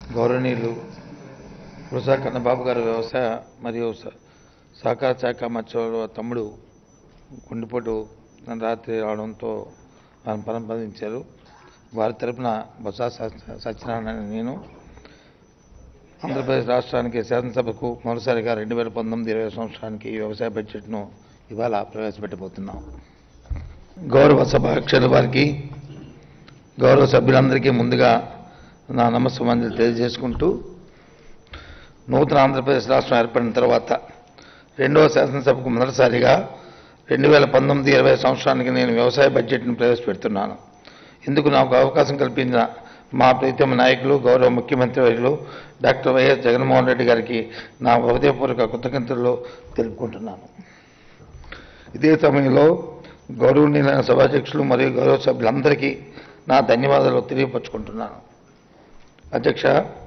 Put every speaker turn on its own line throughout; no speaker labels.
గౌరవనీయులు వృషా కన్నబాబు గారు వ్యవసాయ మరియు స- సహకార శాఖ మత్స్య తమ్ముడు గుండెపోటు నిన్న రాత్రి రావడంతో ఆయన పరంపదించారు వారి తరపున బొత్స సత్య- సత్యనారాయణ అనే నేను ఆంధ్రప్రదేశ్ రాష్ట్రానికి శాసనసభకు మొదటిసారిగా రెండు వేల పంతొమ్మిది ఇరవై సంవత్సరానికి ఈ వ్యవసాయ బడ్జెట్ను ఇవాళ ప్రవేశపెట్టబోతున్నాం గౌరవ సభాధ్యక్షుల వారికి గౌరవ సభ్యులందరికీ ముందుగా నా నమస్కారం తెలియజేసుకుంటూ నూతన ఆంధ్రప్రదేశ్ రాష్ట్రం ఏర్పడిన తర్వాత రెండవ శాసనసభకు మొదటిసారిగా రెండు వేల పంతొమ్మిది ఇరవై సంవత్సరానికి నేను వ్యవసాయ బడ్జెట్ను ప్రవేశపెడుతున్నాను ఇందుకు నాకు అవకాశం కల్పించిన మా ప్రీతమ నాయకులు గౌరవ ముఖ్యమంత్రి వర్యులు డాక్టర్ వైఎస్ జగన్మోహన్ రెడ్డి గారికి నా హృదయపూర్వక కృతజ్ఞతలు తెలుపుకుంటున్నాను ఇదే సమయంలో గౌరవనీయులైన సభాధ్యక్షులు మరియు గౌరవ సభ్యులందరికీ నా ధన్యవాదాలు తెలియపరుచుకుంటున్నాను అధ్యక్ష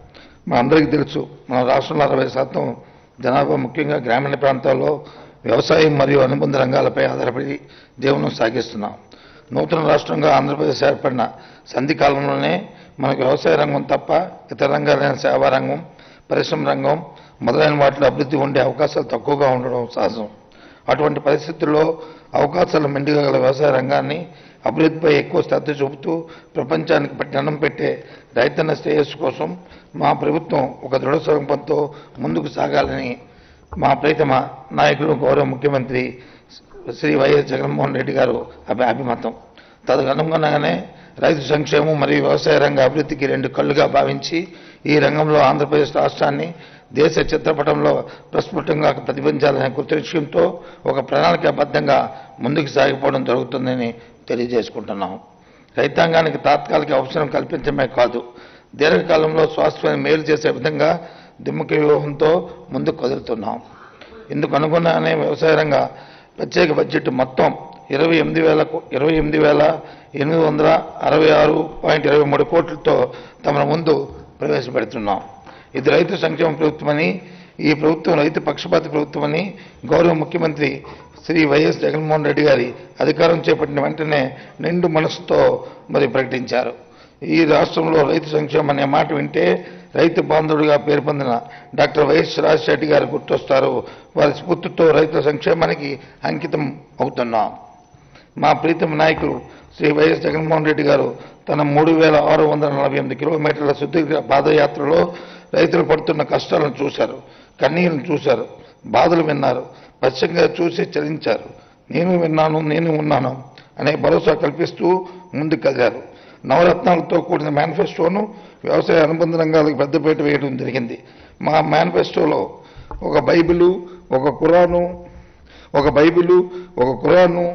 మా అందరికీ తెలుసు మన రాష్ట్రంలో అరవై శాతం జనాభా ముఖ్యంగా గ్రామీణ ప్రాంతాల్లో వ్యవసాయం మరియు అనుబంధ రంగాలపై ఆధారపడి జీవనం సాగిస్తున్నాం నూతన రాష్ట్రంగా ఆంధ్రప్రదేశ్ ఏర్పడిన సంధి కాలంలోనే మనకు వ్యవసాయ రంగం తప్ప ఇతర రంగాలైన సేవా రంగం పరిశ్రమ రంగం మొదలైన వాటిలో అభివృద్ధి ఉండే అవకాశాలు తక్కువగా ఉండడం సహజం అటువంటి పరిస్థితుల్లో అవకాశాలు మెండుగా గల వ్యవసాయ రంగాన్ని అభివృద్ధిపై ఎక్కువ శ్రద్ధ చూపుతూ ప్రపంచానికి పట్టణం పెట్టే రైతన్న శ్రేయస్సు కోసం మా ప్రభుత్వం ఒక దృఢ సంకల్పంతో ముందుకు సాగాలని మా ప్రీతమ నాయకులు గౌరవ ముఖ్యమంత్రి శ్రీ వైఎస్ జగన్మోహన్ రెడ్డి గారు అభి అభిమతం తదనుగుణంగానే రైతు సంక్షేమం మరియు వ్యవసాయ రంగ అభివృద్ధికి రెండు కళ్ళుగా భావించి ఈ రంగంలో ఆంధ్రప్రదేశ్ రాష్ట్రాన్ని దేశ చిత్రపటంలో ప్రస్ఫుటంగా ప్రతిబించాలనే కృతనిశ్చయంతో ఒక ప్రణాళికాబద్ధంగా ముందుకు సాగిపోవడం జరుగుతుందని తెలియజేసుకుంటున్నాం రైతాంగానికి తాత్కాలిక అవసరం కల్పించడమే కాదు దీర్ఘకాలంలో స్వాస్థ్యాన్ని మేలు చేసే విధంగా దిమ్మక వ్యూహంతో ముందుకు కదులుతున్నాం ఇందుకు అనుగుణంగానే వ్యవసాయ రంగ ప్రత్యేక బడ్జెట్ మొత్తం ఇరవై ఎనిమిది వేల ఇరవై ఎనిమిది వేల ఎనిమిది వందల అరవై ఆరు పాయింట్ ఇరవై మూడు కోట్లతో తమ ముందు ప్రవేశపెడుతున్నాం ఇది రైతు సంక్షేమ ప్రభుత్వమని ఈ ప్రభుత్వం రైతు పక్షపాత ప్రభుత్వమని గౌరవ ముఖ్యమంత్రి శ్రీ వైఎస్ జగన్మోహన్ రెడ్డి గారి అధికారం చేపట్టిన వెంటనే నిండు మనసుతో మరి ప్రకటించారు ఈ రాష్ట్రంలో రైతు సంక్షేమం అనే మాట వింటే రైతు బాంధవుడిగా పేరు పొందిన డాక్టర్ వైఎస్ రాజశేఖర్ గారు గుర్తొస్తారు వారి స్ఫూర్తితో రైతుల సంక్షేమానికి అంకితం అవుతున్నాం మా ప్రీతమ నాయకులు శ్రీ వైఎస్ జగన్మోహన్ రెడ్డి గారు తన మూడు వేల ఆరు వందల నలభై ఎనిమిది కిలోమీటర్ల సుదీర్ఘ పాదయాత్రలో రైతులు పడుతున్న కష్టాలను చూశారు కన్నీళ్లను చూశారు బాధలు విన్నారు పశ్చిమంగా చూసి చలించారు నేను విన్నాను నేను ఉన్నాను అనే భరోసా కల్పిస్తూ ముందుకు కదిలారు నవరత్నాలతో కూడిన మేనిఫెస్టోను వ్యవసాయ అనుబంధ రంగాలకు పెద్దపీట వేయడం జరిగింది మా మేనిఫెస్టోలో ఒక బైబిలు ఒక ఖురాను ఒక బైబిలు ఒక ఖురాను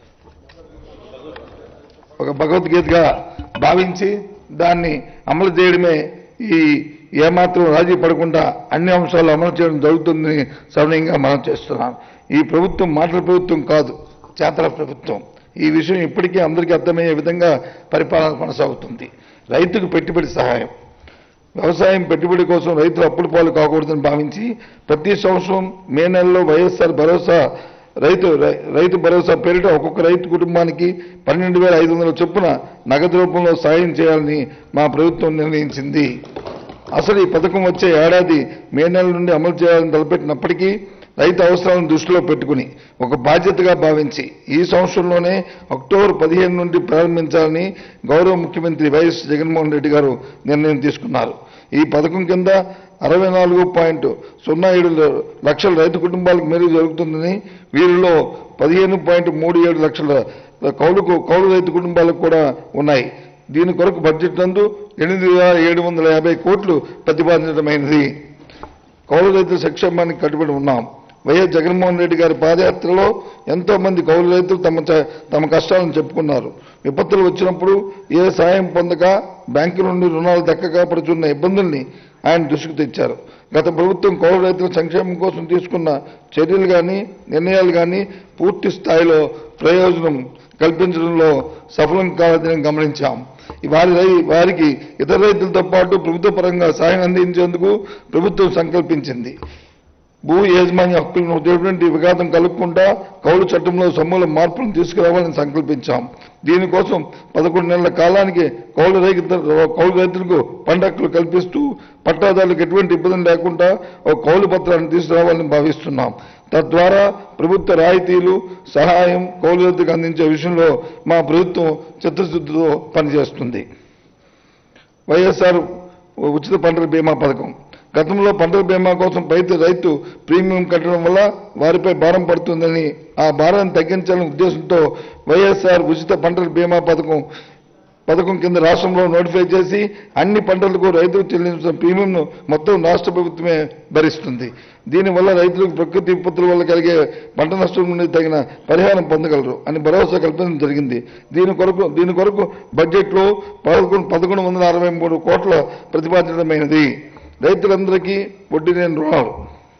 ఒక భగవద్గీతగా భావించి దాన్ని అమలు చేయడమే ఈ ఏమాత్రం రాజీ పడకుండా అన్ని అంశాలు అమలు చేయడం జరుగుతుందని సవనీయంగా మనం చేస్తున్నాం ఈ ప్రభుత్వం మాటల ప్రభుత్వం కాదు చేతల ప్రభుత్వం ఈ విషయం ఇప్పటికీ అందరికీ అర్థమయ్యే విధంగా పరిపాలన కొనసాగుతుంది రైతుకు పెట్టుబడి సహాయం వ్యవసాయం పెట్టుబడి కోసం రైతులు అప్పుల పాలు కాకూడదని భావించి ప్రతి సంవత్సరం మే నెలలో వైఎస్ఆర్ భరోసా రైతు రై- రైతు భరోసా పేరిట ఒక్కొక్క రైతు కుటుంబానికి పన్నెండు వేల ఐదు వందల చొప్పున నగదు రూపంలో సాయం చేయాలని మా ప్రభుత్వం నిర్ణయించింది అసలు ఈ పథకం వచ్చే ఏడాది మే నెల నుండి అమలు చేయాలని తలపెట్టినప్పటికీ రైతు అవసరాలను దృష్టిలో పెట్టుకుని ఒక బాధ్యతగా భావించి ఈ సంవత్సరంలోనే అక్టోబర్ పదిహేను నుండి ప్రారంభించాలని గౌరవ ముఖ్యమంత్రి వైఎస్ జగన్మోహన్ రెడ్డి గారు నిర్ణయం తీసుకున్నారు ఈ పథకం కింద అరవై నాలుగు పాయింట్ సున్నా ఏడు లక్షల రైతు కుటుంబాలకు మేలు జరుగుతుందని వీరిలో పదిహేను పాయింట్ మూడు ఏడు లక్షల కౌలుకు కౌలు రైతు కుటుంబాలకు కూడా ఉన్నాయి దీని కొరకు బడ్జెట్ నందు ఎనిమిది వేల ఏడు వందల యాభై కోట్లు ప్రతిపాదించడమైనది కౌలు రైతుల సంక్షేమానికి కట్టుబడి ఉన్నాం వైఎస్ జగన్మోహన్ రెడ్డి గారి పాదయాత్రలో ఎంతో మంది కౌలు రైతులు తమ చ- తమ కష్టాలను చెప్పుకున్నారు విపత్తులు వచ్చినప్పుడు ఏ సాయం పొందక బ్యాంకుల నుండి రుణాలు దక్కక పడుతున్న ఇబ్బందుల్ని ఆయన దృష్టికి తెచ్చారు గత ప్రభుత్వం కౌలు రైతుల సంక్షేమం కోసం తీసుకున్న చర్యలు కానీ నిర్ణయాలు కానీ పూర్తి స్థాయిలో ప్రయోజనం కల్పించడంలో సఫలం కాలేదని గమనించాం ఈ వారి రై- వారికి ఇతర రైతులతో పాటు ప్రభుత్వ పరంగా సాయం అందించేందుకు ప్రభుత్వం సంకల్పించింది
భూ యాజమాన్య హక్కులను ఎటువంటి విఘాతం కలగకుండా కౌలు చట్టంలో సమూల మార్పులను తీసుకురావాలని సంకల్పించాం దీనికోసం పదకొండు నెలల కాలానికి కౌలు రైతు కౌలు రైతులకు పంట హక్కులు కల్పిస్తూ పట్టాదారులకు ఎటువంటి ఇబ్బంది లేకుండా ఒక కౌలు పత్రాన్ని తీసుకురావాలని భావిస్తున్నాం తద్వారా ప్రభుత్వ రాయితీలు సహాయం కౌలు రైతులకు అందించే విషయంలో మా ప్రభుత్వం చిత్తశుద్ధితో పనిచేస్తుంది వైఎస్ఆర్ ఉచిత పంటల బీమా పథకం గతంలో పంటల బీమా కోసం రైతు రైతు ప్రీమియం కట్టడం వల్ల వారిపై భారం పడుతుందని ఆ భారాన్ని తగ్గించాలనే ఉద్దేశంతో వైఎస్ఆర్ ఉచిత పంటల బీమా పథకం పథకం కింద రాష్ట్రంలో నోటిఫై చేసి అన్ని పంటలకు రైతులు చెల్లించిన ప్రీమియంను మొత్తం రాష్ట్ర ప్రభుత్వమే భరిస్తుంది దీనివల్ల రైతులకు ప్రకృతి విపత్తుల వల్ల కలిగే పంట నష్టం నుండి తగిన పరిహారం పొందగలరు అని భరోసా కల్పించడం జరిగింది దీని కొరకు దీని కొరకు బడ్జెట్లో పదకొండు పదకొండు వందల అరవై మూడు కోట్ల ప్రతిపాదితమైనది రైతులందరికీ వడ్డీ లేని రుణాలు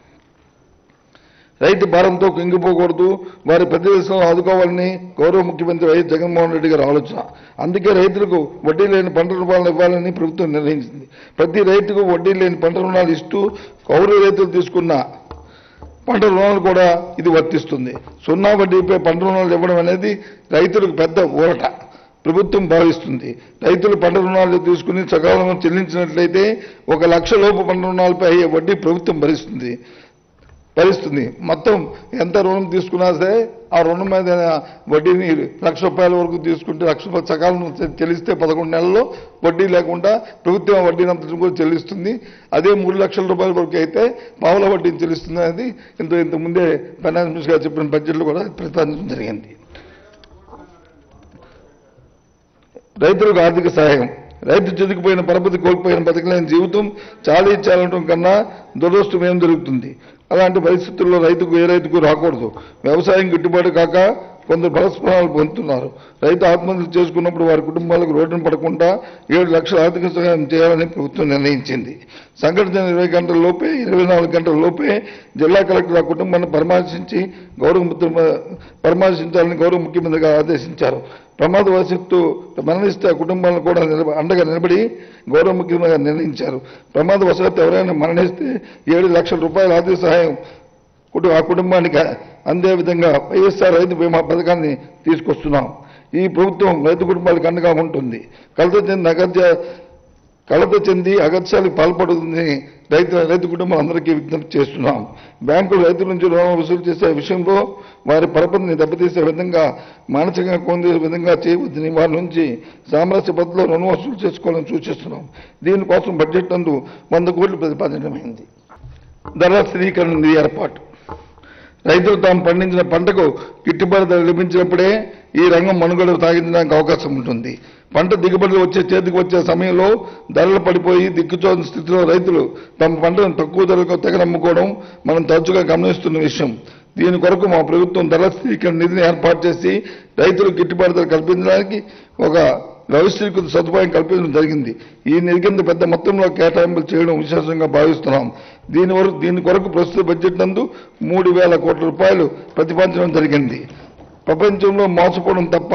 రైతు భారంతో కుంగిపోకూడదు వారి ప్రతివేశం ఆదుకోవాలని గౌరవ ముఖ్యమంత్రి వైఎస్ జగన్మోహన్ రెడ్డి గారి ఆలోచన అందుకే రైతులకు వడ్డీ లేని పంట రుణాలు ఇవ్వాలని ప్రభుత్వం నిర్ణయించింది ప్రతి రైతుకు వడ్డీ లేని పంట రుణాలు ఇస్తూ కౌలు రైతులు తీసుకున్న పంట రుణాలు కూడా ఇది వర్తిస్తుంది సున్నా వడ్డీపై పంట రుణాలు ఇవ్వడం అనేది రైతులకు పెద్ద ఊరట ప్రభుత్వం భావిస్తుంది రైతులు పంట రుణాలు తీసుకుని సకాలంలో చెల్లించినట్లయితే ఒక లక్ష లోపు పంట రుణాలపై అయ్యే వడ్డీ ప్రభుత్వం భరిస్తుంది భరిస్తుంది మొత్తం ఎంత రుణం తీసుకున్నా సరే ఆ రుణం మీద వడ్డీని లక్ష రూపాయల వరకు తీసుకుంటే లక్ష రూపాయలు సకాలం చెల్లిస్తే పదకొండు నెలల్లో వడ్డీ లేకుండా ప్రభుత్వం వడ్డీని అంతటి కూడా చెల్లిస్తుంది అదే మూడు లక్షల రూపాయల వరకు అయితే పావుల వడ్డీని చెల్లిస్తుంది అనేది ఇంత ఇంత ముందే ఫైనాన్స్ మినిస్టర్ గారు చెప్పిన బడ్జెట్లో కూడా ప్రతిపాదించడం జరిగింది రైతులకు ఆర్థిక సహాయం రైతు చెదికిపోయిన పరపతి కోల్పోయిన బతకలేని జీవితం చాలీ చాలటం కన్నా దురదృష్టం ఏం జరుగుతుంది అలాంటి పరిస్థితుల్లో రైతుకు ఏ రైతుకు రాకూడదు వ్యవసాయం గిట్టుబాటు కాక కొందరు పరస్పరాలు పొందుతున్నారు రైతు ఆత్మహత్యలు చేసుకున్నప్పుడు వారి కుటుంబాలకు రోడ్డున పడకుండా ఏడు లక్షల ఆర్థిక సహాయం చేయాలని ప్రభుత్వం నిర్ణయించింది సంఘటన ఇరవై గంటల లోపే ఇరవై నాలుగు గంటల లోపే జిల్లా కలెక్టర్ ఆ కుటుంబాన్ని పరామర్శించి గౌరవ ముఖ్య పరామర్శించాలని గౌరవ ముఖ్యమంత్రి గారు ఆదేశించారు ప్రమాదవశత్తు మరణిస్తే ఆ కుటుంబాలను కూడా నిలబ అండగా నిలబడి గౌరవ ముఖ్యమంత్రి గారు నిర్ణయించారు ప్రమాదవశాత్తు ఎవరైనా మరణిస్తే ఏడు లక్షల రూపాయల ఆర్థిక సహాయం కుటు ఆ కుటుంబానికి అందే విధంగా వైఎస్ఆర్ రైతు బీమా పథకాన్ని తీసుకొస్తున్నాం ఈ ప్రభుత్వం రైతు కుటుంబాలకు అండగా ఉంటుంది కలత చెందిన అగత్య కలత చెంది అగత్యాలకు పాల్పడుతుందని రైతు రైతు కుటుంబాలందరికీ విజ్ఞప్తి చేస్తున్నాం బ్యాంకులు రైతుల నుంచి రుణం వసూలు చేసే విషయంలో వారి పరపతిని దెబ్బతీసే విధంగా మానసికంగా కొందేసే విధంగా చేయవద్దని వారి నుంచి సామరస్య పద్ధతిలో రుణం వసూలు చేసుకోవాలని సూచిస్తున్నాం దీనికోసం బడ్జెట్ నందు వంద కోట్లు ప్రతిపాదించడమైంది ధరల స్థిరీకరణ నిధి ఏర్పాటు రైతులు తాము పండించిన పంటకు గిట్టుబాటు ధర లభించినప్పుడే ఈ రంగం మనుగడ సాగించడానికి అవకాశం ఉంటుంది పంట దిగుబడులు వచ్చే చేతికి వచ్చే సమయంలో ధరలు పడిపోయి దిక్కుచోని స్థితిలో రైతులు తమ పంటను తక్కువ ధరకు తెగనమ్ముకోవడం మనం తరచుగా గమనిస్తున్న విషయం దీని కొరకు మా ప్రభుత్వం ధరల స్థిరీకరణ నిధిని ఏర్పాటు చేసి రైతులకు గిట్టుబాటు ధర కల్పించడానికి ఒక వ్యవస్థీకృత సదుపాయం కల్పించడం జరిగింది ఈ నిధి కింద పెద్ద మొత్తంలో కేటాయింపులు చేయడం విశేషంగా భావిస్తున్నాం దీని వరకు దీని కొరకు ప్రస్తుత బడ్జెట్ నందు మూడు వేల కోట్ల రూపాయలు ప్రతిపాదించడం జరిగింది ప్రపంచంలో మోసపోవడం తప్ప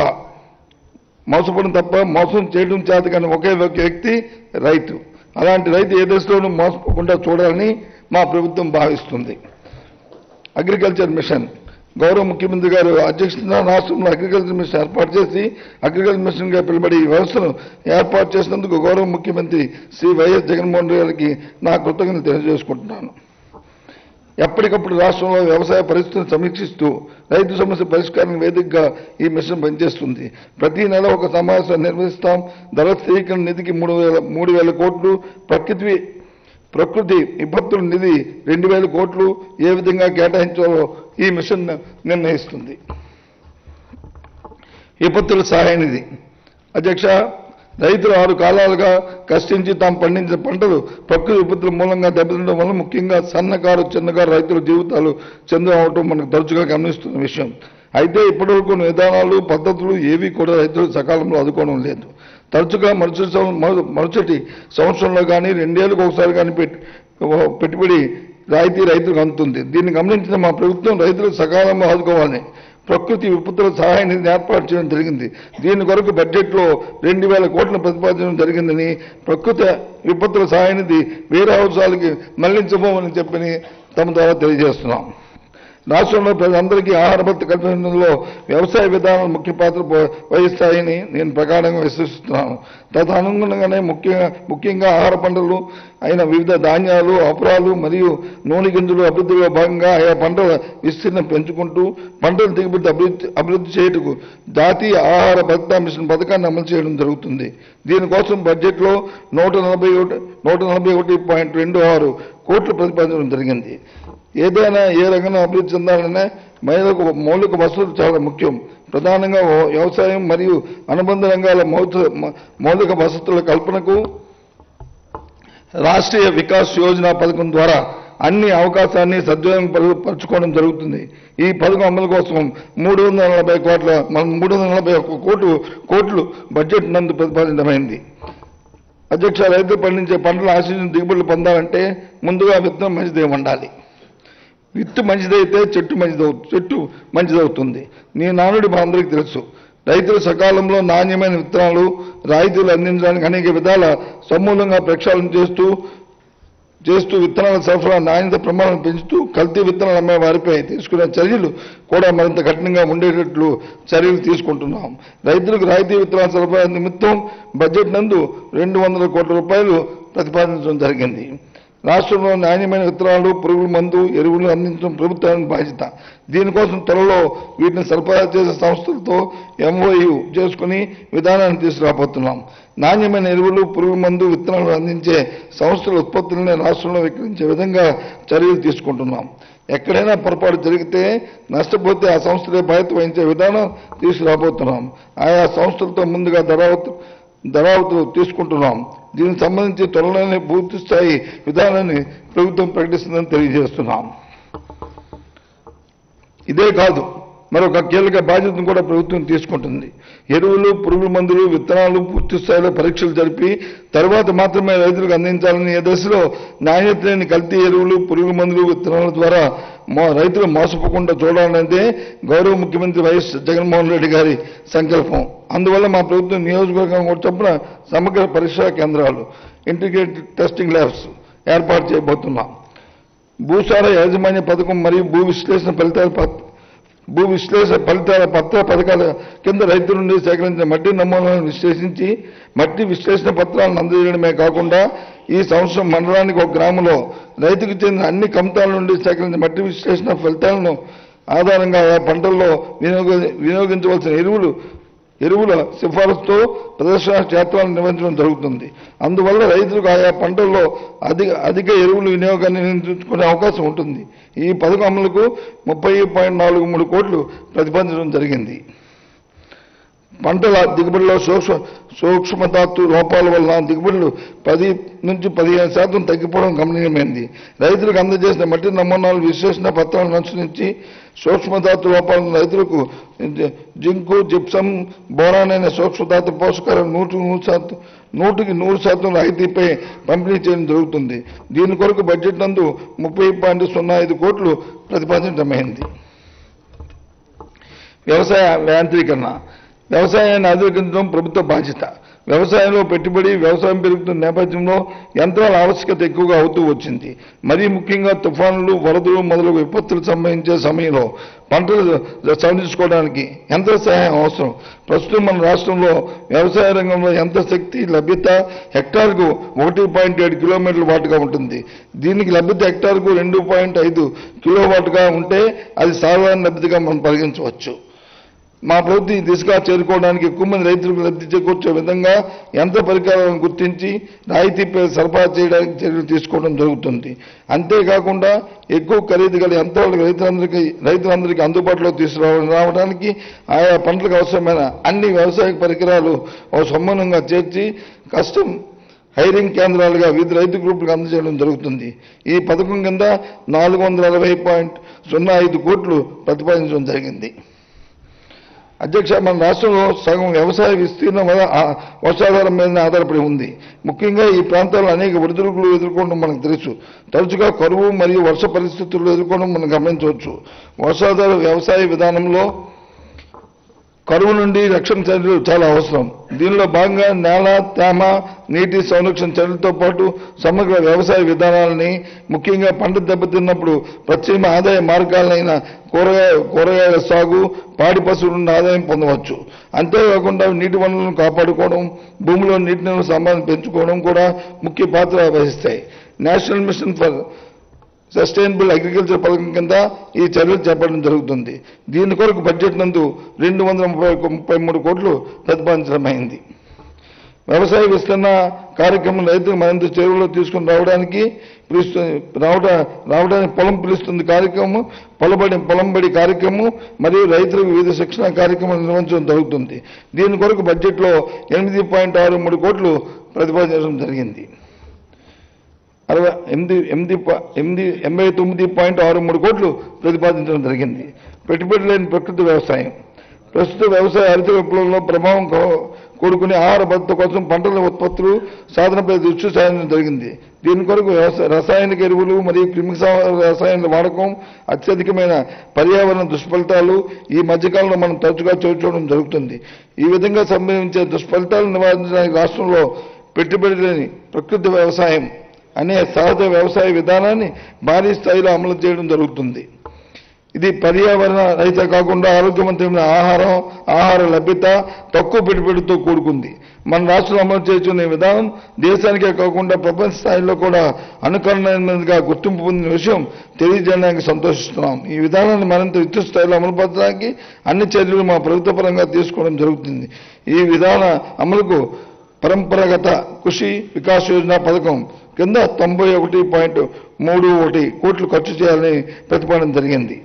మోసపోవడం తప్ప మోసం చేయడం చేత కానీ ఒకే ఒక వ్యక్తి రైతు అలాంటి రైతు ఏ దశలోనూ మోసపోకుండా చూడాలని మా ప్రభుత్వం భావిస్తుంది అగ్రికల్చర్ మిషన్ గౌరవ ముఖ్యమంత్రి గారు అధ్యక్షతన రాష్ట్రంలో అగ్రికల్చర్ మిషన్ ఏర్పాటు చేసి అగ్రికల్చర్ మిషన్ గా పిలువబడి ఈ వ్యవస్థను ఏర్పాటు చేసినందుకు గౌరవ ముఖ్యమంత్రి శ్రీ వైఎస్ జగన్మోహన్ రెడ్డి గారికి నా కృతజ్ఞతలు తెలియజేసుకుంటున్నాను ఎప్పటికప్పుడు రాష్ట్రంలో వ్యవసాయ పరిస్థితులను సమీక్షిస్తూ రైతు సమస్య పరిష్కారం వేదికగా ఈ మిషన్ పనిచేస్తుంది ప్రతి నెల ఒక సమావేశం నిర్వహిస్తాం ధర స్థిరీకరణ నిధికి మూడు వేల మూడు వేల కోట్లు ప్రకృతి ప్రకృతి విపత్తుల నిధి రెండు వేల కోట్లు ఏ విధంగా కేటాయించాలో ఈ మిషన్ నిర్ణయిస్తుంది విపత్తుల సహాయ నిధి అధ్యక్ష రైతులు ఆరు కాలాలుగా కష్టించి తాము పండించిన పంటలు ప్రకృతి విపత్తుల మూలంగా దెబ్బతినడం వల్ల ముఖ్యంగా సన్నకారు చిన్నకారు రైతుల జీవితాలు చెందడం అవటం మనకు తరచుగా గమనిస్తున్న విషయం అయితే ఇప్పటివరకు విధానాలు పద్ధతులు ఏవి కూడా రైతులు సకాలంలో అందుకోవడం లేదు తరచుగా మరుసటి సంవ- మరు- మరుసటి సంవత్సరంలో కానీ రెండేళ్ళకు ఒకసారి కానీ పెట్టి పెట్టుబడి రాయితీ రైతులకు అందుతుంది దీన్ని గమనించిన మా ప్రభుత్వం రైతులకు సకాలంలో ఆదుకోవాలని ప్రకృతి విపత్తుల సహాయ నిధిని ఏర్పాటు చేయడం జరిగింది దీని కొరకు బడ్జెట్లో రెండు వేల కోట్ల ప్రతిపాదించడం జరిగిందని ప్రకృతి విపత్తుల సహాయ నిధి వేరే అవసరాలకి మళ్లించబోమని చెప్పని తమ ద్వారా తెలియజేస్తున్నాం రాష్ట్రంలో ప్రజలందరికీ ఆహార భద్రత కల్పించడంలో వ్యవసాయ విధానాలు ముఖ్య పాత్ర పో- వహిస్తాయని నేను ప్రగాఢంగా విశ్వసిస్తున్నాను తదనుగుణంగానే ముఖ్యంగా ముఖ్యంగా ఆహార పంటలు అయిన వివిధ ధాన్యాలు అపరాలు మరియు నూనె గింజలు అభివృద్ధిలో భాగంగా ఆయా పంటల విస్తీర్ణం పెంచుకుంటూ పంటల దిగుబడి అభివృద్ధి అభివృద్ధి చేయుటకు జాతీయ ఆహార భద్రతా మిషన్ పథకాన్ని అమలు చేయడం జరుగుతుంది దీనికోసం బడ్జెట్లో నూట నలభై ఒకటి నూట నలభై ఒకటి పాయింట్ రెండు ఆరు కోట్లు ప్రతిపాదించడం జరిగింది ఏదైనా ఏ రంగంలో అభివృద్ధి చెందాలనే మహిళలకు మౌలిక వసతులు చాలా ముఖ్యం ప్రధానంగా ఓ- వ్యవసాయం మరియు అనుబంధ రంగాల మౌత- మ- మౌలిక వసతుల కల్పనకు రాష్ట్రీయ వికాస్ యోజన పథకం ద్వారా అన్ని అవకాశాన్ని సద్వినియోగం పరు- పరుచుకోవడం జరుగుతుంది ఈ పథకం అమలు కోసం మూడు వందల నలభై కోట్ల మన మూడు వందల నలభై ఒక్క కోట్లు కోట్లు బడ్జెట్ నందు ప్రతిపాదించమైంది అధ్యక్ష రైతులు పండించే పంటల ఆశించిన దిగుబడులు పొందాలంటే ముందుగా విత్తనం మంచిదే ఉండాలి విత్తు మంచిదైతే చెట్టు మంచిదవు చెట్టు మంచిదవుతుంది నీ నానుడి మా అందరికీ తెలుసు రైతులు సకాలంలో నాణ్యమైన విత్తనాలు రాయితీలు అందించడానికి అనేక విధాల సమూలంగా ప్రక్షాళన చేస్తూ చేస్తూ విత్తనాల సరఫరా నాణ్యత ప్రమాణం పెంచుతూ కల్తీ విత్తనాలు అమ్మే వారిపై తీసుకునే చర్యలు కూడా మరింత కఠినంగా ఉండేటట్లు చర్యలు తీసుకుంటున్నాం రైతులకు రాయితీ విత్తనాల సరఫరా నిమిత్తం బడ్జెట్ నందు రెండు వందల కోట్ల రూపాయలు ప్రతిపాదించడం జరిగింది రాష్ట్రంలో నాణ్యమైన విత్తనాలు పురుగుల మందు ఎరువులు అందించడం ప్రభుత్వానికి బాధ్యత దీనికోసం త్వరలో వీటిని సరఫరా చేసే సంస్థలతో ఎంఓయు చేసుకుని విధానాన్ని తీసుకురాబోతున్నాం నాణ్యమైన ఎరువులు పురుగుల మందు విత్తనాలు అందించే సంస్థల ఉత్పత్తులను రాష్ట్రంలో విక్రయించే విధంగా చర్యలు తీసుకుంటున్నాం ఎక్కడైనా పొరపాటు జరిగితే నష్టపోతే ఆ సంస్థలే బాధ్యత వహించే విధానం తీసుకురాబోతున్నాం ఆయా సంస్థలతో ముందుగా ధరావతు ధరావతులు తీసుకుంటున్నాం దీనికి సంబంధించి త్వరలోనే పూర్తి స్థాయి విధానాన్ని ప్రభుత్వం ప్రకటిస్తుందని తెలియజేస్తున్నాం ఇదే కాదు మరొక కీలక బాధ్యతను కూడా ప్రభుత్వం తీసుకుంటుంది ఎరువులు పురుగు మందులు విత్తనాలు పూర్తి స్థాయిలో పరీక్షలు జరిపి తర్వాత మాత్రమే రైతులకు అందించాలని ఏ దశలో నాణ్యత లేని కల్తీ ఎరువులు పురుగు మందులు విత్తనాల ద్వారా మో రైతులు మోసపోకుండా చూడాలనేదే గౌరవ ముఖ్యమంత్రి వైఎస్ జగన్మోహన్ రెడ్డి గారి సంకల్పం అందువల్ల మా ప్రభుత్వం నియోజకవర్గం కూడా చొప్పున సమగ్ర పరీక్షా కేంద్రాలు ఇంటిగ్రేటెడ్ టెస్టింగ్ ల్యాబ్స్ ఏర్పాటు చేయబోతున్నాం భూసార యాజమాన్య పథకం మరియు భూ విశ్లేషణ ఫలితాల పత్- భూ విశ్లేషణ ఫలితాల పత్ర పథకాల కింద రైతుల నుండి సేకరించిన మట్టి నమూనాలను విశ్లేషించి మట్టి విశ్లేషణ పత్రాలను అందజేయడమే కాకుండా ఈ సంవత్సరం మండలానికి ఒక గ్రామంలో రైతుకు చెందిన అన్ని కమతాల నుండి సేకరించిన మట్టి విశ్లేషణ ఫలితాలను ఆధారంగా ఆ పంటల్లో వినియోగ వినియోగించవలసిన ఎరువులు ఎరువుల సిఫారసుతో ప్రదర్శన క్షేత్రాలను నిర్వహించడం జరుగుతుంది అందువల్ల రైతులకు ఆయా పంటల్లో అధిక అధిక ఎరువుల వినియోగాన్ని నియంత్రించుకునే అవకాశం ఉంటుంది ఈ పథకం అమలుకు ముప్పై పాయింట్ నాలుగు మూడు కోట్లు ప్రతిపాదించడం జరిగింది పంటల దిగుబడిలో సూక్ష్మ సూక్ష్మధాతు లోపాల వల్ల దిగుబడులు పది నుంచి పదిహేను శాతం తగ్గిపోవడం గమనీయమైంది రైతులకు అందజేసిన మట్టి నమూనాలు విశ్లేషణ పత్రాలను అనుసరించి సూక్ష్మధాతు లోపాలను రైతులకు జ- జింకు జిప్సం బోరాన్ అనే సూక్ష్మధాతు పోషకాలు నూటికి నూరు శాతం నూటికి నూరు శాతం రాయితీపై పంపిణీ చేయడం జరుగుతుంది దీని కొరకు బడ్జెట్ నందు ముప్పై పాయింట్ సున్నా ఐదు కోట్లు ప్రతిపాదించడమైంది వ్యవసాయ యాంత్రీకరణ వ్యవసాయాన్ని ఆధునికించడం ప్రభుత్వ బాధ్యత వ్యవసాయంలో పెట్టుబడి వ్యవసాయం పెరుగుతున్న నేపథ్యంలో యంత్రాల ఆవశ్యకత ఎక్కువగా అవుతూ వచ్చింది మరీ ముఖ్యంగా తుఫానులు వరదలు మొదలగు విపత్తులు సంభవించే సమయంలో పంటలు సంరక్షించుకోవడానికి యంత్ర సహాయం అవసరం ప్రస్తుతం మన రాష్ట్రంలో వ్యవసాయ రంగంలో యంత్ర శక్తి లభ్యత హెక్టార్కు ఒకటి పాయింట్ ఏడు కిలోమీటర్ల వాటుగా ఉంటుంది దీనికి లభ్యత హెక్టార్కు రెండు పాయింట్ ఐదు కిలో వాటుగా ఉంటే అది సాధారణ లభ్యతగా మనం పరిగణించవచ్చు మా ప్రభుత్వం ఈ దిశగా చేరుకోవడానికి ఎక్కువ మంది రైతులకు లబ్ధి చేకూర్చే విధంగా యంత్ర పరికరాలను గుర్తించి రాయితీపై సరఫరా చేయడానికి చర్యలు తీసుకోవడం జరుగుతుంది అంతేకాకుండా ఎక్కువ ఖరీదు గల యంత్రాలు రైతులందరికీ రైతులందరికీ అందుబాటులో తీసుకురావడం రావడానికి ఆయా పంటలకు అవసరమైన అన్ని వ్యవసాయ పరికరాలు ఓ సమానంగా చేర్చి కష్టం హైరింగ్ కేంద్రాలుగా వివిధ రైతు గ్రూపులకు అందజేయడం జరుగుతుంది ఈ పథకం కింద నాలుగు వందల అరవై పాయింట్ సున్నా ఐదు కోట్లు ప్రతిపాదించడం జరిగింది అధ్యక్ష మన రాష్ట్రంలో సగం వ్యవసాయ విస్తీర్ణం వల్ల ఆ వర్షాధారం మీద ఆధారపడి ఉంది ముఖ్యంగా ఈ ప్రాంతాల్లో అనేక ఒడిదుడుకులు ఎదుర్కోవడం మనకు తెలుసు తరచుగా కరువు మరియు వర్ష పరిస్థితులు ఎదుర్కోవడం మనం గమనించవచ్చు వర్షాధార వ్యవసాయ విధానంలో కరువు నుండి రక్షణ చర్యలు చాలా అవసరం దీనిలో భాగంగా నేల తేమ నీటి సంరక్షణ చర్యలతో పాటు సమగ్ర వ్యవసాయ విధానాలని ముఖ్యంగా పంట దెబ్బతిన్నప్పుడు పశ్చిమ ఆదాయ మార్గాలైన కూరగాయ కూరగాయల సాగు పాడి పశువుల నుండి ఆదాయం పొందవచ్చు అంతేకాకుండా నీటి వనరులను కాపాడుకోవడం భూమిలో నీటి నిల్వ సంబంధం పెంచుకోవడం కూడా ముఖ్య పాత్ర వహిస్తాయి national mission for sustainable agriculture పథకం కింద ఈ చర్యలు చేపట్టడం జరుగుతుంది దీని కొరకు బడ్జెట్ నందు రెండు వందల ముప్పై ముప్పై మూడు కోట్లు ప్రతిపాదించడమైంది వ్యవసాయ విస్తరణ కార్యక్రమం రైతులకు మరింత చెరువులో తీసుకుని రావడానికి పిలుస్తుంది రావట రావడానికి పొలం పిలుస్తుంది కార్యక్రమం పొలబడి పొలంబడి కార్యక్రమం మరియు రైతులకు వివిధ శిక్షణ కార్యక్రమాలు నిర్వహించడం జరుగుతుంది దీని కొరకు బడ్జెట్లో ఎనిమిది పాయింట్ ఆరు మూడు కోట్లు ప్రతిపాదించడం జరిగింది అరవై ఎనిమిది ఎనిమిది పా- ఎనిమిది ఎనభై తొమ్మిది పాయింట్ ఆరు మూడు కోట్లు ప్రతిపాదించడం జరిగింది పెట్టుబడి లేని ప్రకృతి వ్యవసాయం ప్రస్తుత వ్యవసాయ హరిత విప్లవంలో ప్రభావం కూ- కూడుకునే ఆహార భద్రత కోసం పంటల ఉత్పత్తులు సాధనపై దృష్టి సాధించడం జరిగింది దీని కొరకు వ్యవసాయ రసాయనిక ఎరువులు మరియు క్రిమి రసాయనాల వాడకం అత్యధికమైన పర్యావరణ దుష్ఫలితాలు ఈ మధ్యకాలంలో మనం తరచుగా చూడడం జరుగుతుంది ఈ విధంగా సంభవించే దుష్ఫలితాలను నివారించడానికి రాష్ట్రంలో పెట్టుబడి లేని ప్రకృతి వ్యవసాయం అనే సహజ వ్యవసాయ విధానాన్ని భారీ స్థాయిలో అమలు చేయడం జరుగుతుంది ఇది పర్యావరణ రహిత కాకుండా ఆరోగ్యవంతమైన ఆహారం ఆహార లభ్యత తక్కువ పెట్టుబడితో కూడుకుంది మన రాష్ట్రంలో అమలు చేస్తున్న ఈ విధానం దేశానికే కాకుండా ప్రపంచ స్థాయిలో కూడా అనుకరణగా గుర్తింపు పొందిన విషయం తెలియజేయడానికి సంతోషిస్తున్నాం ఈ విధానాన్ని మరింత విద్యుత్ స్థాయిలో అమలుపరచడానికి అన్ని చర్యలు మా ప్రభుత్వ పరంగా తీసుకోవడం జరుగుతుంది ఈ విధాన అమలుకు పరంపరాగత కృషి వికాస్ యోజన పథకం కింద తొంభై ఒకటి పాయింట్ మూడు ఒకటి కోట్లు ఖర్చు చేయాలని ప్రతిపాదన జరిగింది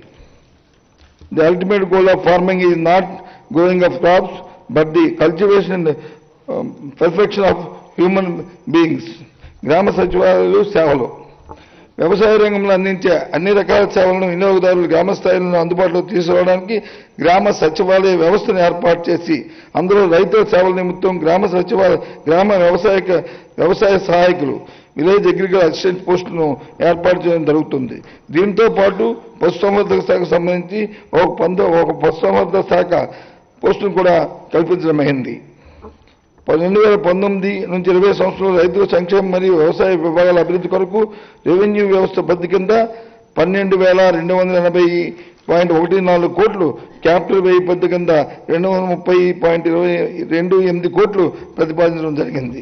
the ultimate goal of farming is not growing of crops but the cultivation and perfection of human beings గ్రామ సచివాలయాలు సేవలు వ్యవసాయ రంగంలో అందించే అన్ని రకాల సేవలను వినియోగదారులు గ్రామ స్థాయిలో అందుబాటులో తీసుకురావడానికి గ్రామ సచివాలయ వ్యవస్థను ఏర్పాటు చేసి అందులో రైతుల సేవల నిమిత్తం గ్రామ సచివాలయ గ్రామ వ్యవసాయ వ్యవసాయ సహాయకులు విలేజ్ అగ్రికల్చర్ అసిస్టెంట్ పోస్టును ఏర్పాటు చేయడం జరుగుతుంది దీంతో పాటు పశుసంవర్ధక శాఖకు సంబంధించి ఒక పంద ఒక పశుసంవర్ధక శాఖ పోస్టును కూడా కల్పించడమైంది రెండు వేల పంతొమ్మిది నుంచి ఇరవై సంవత్సరంలో రైతుల సంక్షేమం మరియు వ్యవసాయ విభాగాల అభివృద్ధి కొరకు రెవెన్యూ వ్యవస్థ పద్ధతి కింద పన్నెండు వేల రెండు వందల ఎనభై పాయింట్ ఒకటి నాలుగు కోట్లు క్యాపిటల్ వ్యయ పద్ధతి కింద రెండు వందల ముప్పై పాయింట్ ఇరవై రెండు ఎనిమిది కోట్లు ప్రతిపాదించడం జరిగింది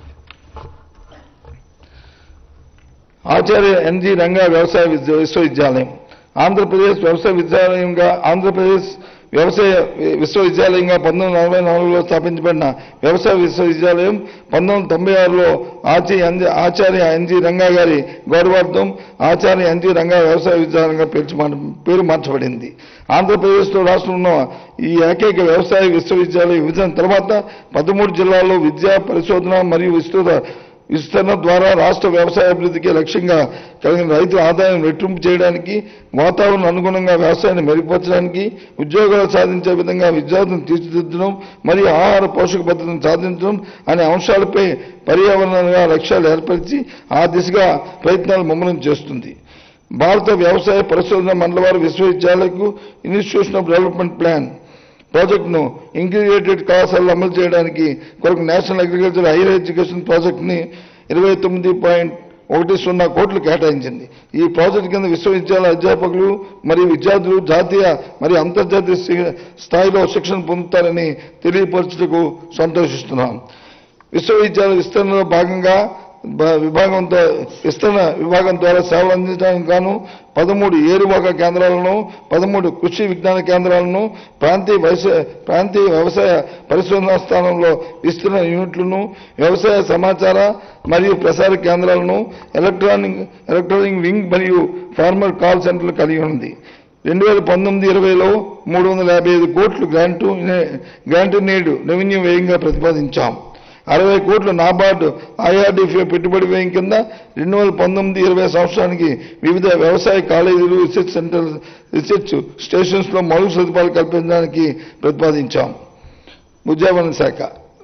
ఆచార్య ఎన్జి రంగా వ్యవసాయ విశ్వ- విశ్వవిద్యాలయం ఆంధ్రప్రదేశ్ వ్యవసాయ విద్యాలయంగా ఆంధ్రప్రదేశ్ వ్యవసాయ విశ్వవిద్యాలయంగా పంతొమ్మిది వందల నలభై నాలుగులో స్థాపించబడిన వ్యవసాయ విశ్వవిద్యాలయం పంతొమ్మిది వందల తొంభై ఆరులో ఆచి ఎన్జి- ఆచార్య ఎన్జి రంగా గారి గౌరవార్థం ఆచార్య ఎన్జి రంగా వ్యవసాయ విద్యాలయంగా పేర్చి మార్- పేరు మార్చబడింది ఆంధ్రప్రదేశ్లో రాష్ట్రంలో ఈ ఏకైక వ్యవసాయ విశ్వవిద్యాలయ విభజన తర్వాత పదమూడు జిల్లాల్లో విద్యా పరిశోధన మరియు విస్తృత విస్తరణ ద్వారా రాష్ట్ర వ్యవసాయ అభివృద్ధికి లక్ష్యంగా కలిగిన రైతుల ఆదాయం రెట్టింపు చేయడానికి వాతావరణం అనుగుణంగా వ్యవసాయాన్ని మెరుగుపరచడానికి ఉద్యోగాలు సాధించే విధంగా విద్యార్థులను తీర్చిదిద్దడం మరియు ఆహార పోషక భద్రతను సాధించడం అనే అంశాలపై పర్యావరణంగా లక్ష్యాలు ఏర్పరిచి ఆ దిశగా ప్రయత్నాలు ముమ్మరం చేస్తుంది భారత వ్యవసాయ పరిశోధన మండలవారి విశ్వవిద్యాలయకు ఇన్స్టిట్యూషన్ ఆఫ్ డెవలప్మెంట్ ప్లాన్ ప్రాజెక్టును ఇంటిగ్రేటెడ్ కళాశాలలో అమలు చేయడానికి కొరకు నేషనల్ అగ్రికల్చర్ హైయర్ ఎడ్యుకేషన్ ప్రాజెక్టుని ఇరవై తొమ్మిది పాయింట్ ఒకటి సున్నా కోట్లు కేటాయించింది ఈ ప్రాజెక్టు కింద విశ్వవిద్యాలయ అధ్యాపకులు మరియు విద్యార్థులు జాతీయ మరియు అంతర్జాతీయ స్థి- స్థాయిలో శిక్షణ పొందుతారని తెలియపరచుటకు సంతోషిస్తున్నాం విశ్వవిద్యాలయ విస్తరణలో భాగంగా బ- విభాగంతో విస్తరణ విభాగం ద్వారా సేవలు అందించడానికి గాను పదమూడు ఏరువాక కేంద్రాలను పదమూడు కృషి విజ్ఞాన కేంద్రాలను ప్రాంతీయ వ్యవసాయ ప్రాంతీయ వ్యవసాయ పరిశోధనా స్థానంలో విస్తరణ యూనిట్లను వ్యవసాయ సమాచార మరియు ప్రసార కేంద్రాలను ఎలక్ట్రానిక్ ఎలక్ట్రానిక్ వింగ్ మరియు ఫార్మర్ కాల్ సెంటర్లు కలిగి ఉంది రెండు వేల పంతొమ్మిది ఇరవైలో మూడు వందల యాభై ఐదు కోట్లు గ్రాంటు గ్రాంటు నేడు రెవెన్యూ వ్యయంగా ప్రతిపాదించాం అరవై కోట్ల నాబార్డు ఐఆర్డీఫీ పెట్టుబడి వ్యయం కింద రెండు వేల పంతొమ్మిది ఇరవై సంవత్సరానికి వివిధ వ్యవసాయ కాలేజీలు రీసెర్చ్ సెంటర్ రీసెర్చ్ స్టేషన్స్లో మౌలిక సదుపాయాలు కల్పించడానికి ప్రతిపాదించాం ఉద్యావరణ శాఖ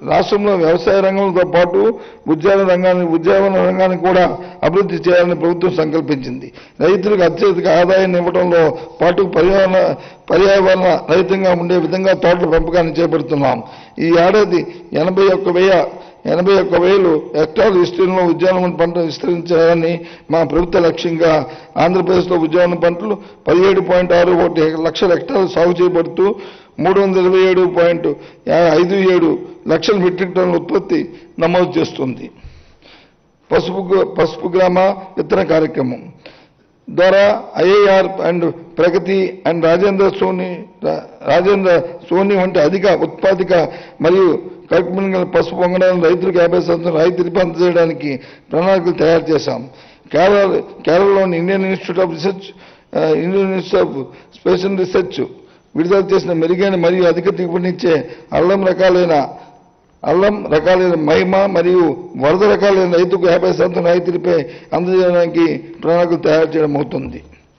రాష్ట్రంలో వ్యవసాయ రంగంతో పాటు ఉద్యాన రంగాన్ని ఉద్యాన రంగాన్ని కూడా అభివృద్ధి చేయాలని ప్రభుత్వం సంకల్పించింది రైతులకు అత్యధిక ఆదాయాన్ని ఇవ్వడంలో పాటు పర్యావరణ పర్యావరణ రహితంగా ఉండే విధంగా తోటల పెంపకాన్ని చేపడుతున్నాం ఈ ఏడాది ఎనభై ఒక్క వెయ్యి ఎనభై ఒక్క వేలు హెక్టార్ల విస్తీర్ణంలో ఉద్యానవన పంట విస్తరించాలని మా ప్రభుత్వ లక్ష్యంగా ఆంధ్రప్రదేశ్లో ఉద్యానవన పంటలు పదిహేడు పాయింట్ ఆరు ఒకటి లక్షల హెక్టార్లు సాగు చేయబడుతూ మూడు వందల ఇరవై ఏడు పాయింట్ ఐదు ఏడు లక్షల మెట్రిక్ టన్నుల ఉత్పత్తి నమోదు చేస్తుంది పసుపు గ్ర- పసుపు గ్రామ విత్తన కార్యక్రమం ద్వారా IAR and Pragathi and Rajendra Soni రా- రాజేంద్ర సోని వంటి అధిక ఉత్పాదిక మరియు కల్పన గల పసుపు పొంగడానికి రైతులకు యాభై శాతం రాయితీ అందజేయడానికి ప్రణాళికలు తయారు చేశాం కేరళ కేరళలోని ఇండియన్ ఇన్స్టిట్యూట్ ఆఫ్ రీసెర్చ్ ఆ, Indian institute of special research విడుదల చేసిన మెరుగైన మరియు అధిక దిగుబడినిచ్చే అల్లం రకాలైన అల్లం రకాలైన మహిమ మరియు వరద రకాలైన రైతుకు యాభై శాతం రాయితీలపై అందజేయడానికి ప్రణాళికలు తయారు చేయడం అవుతుంది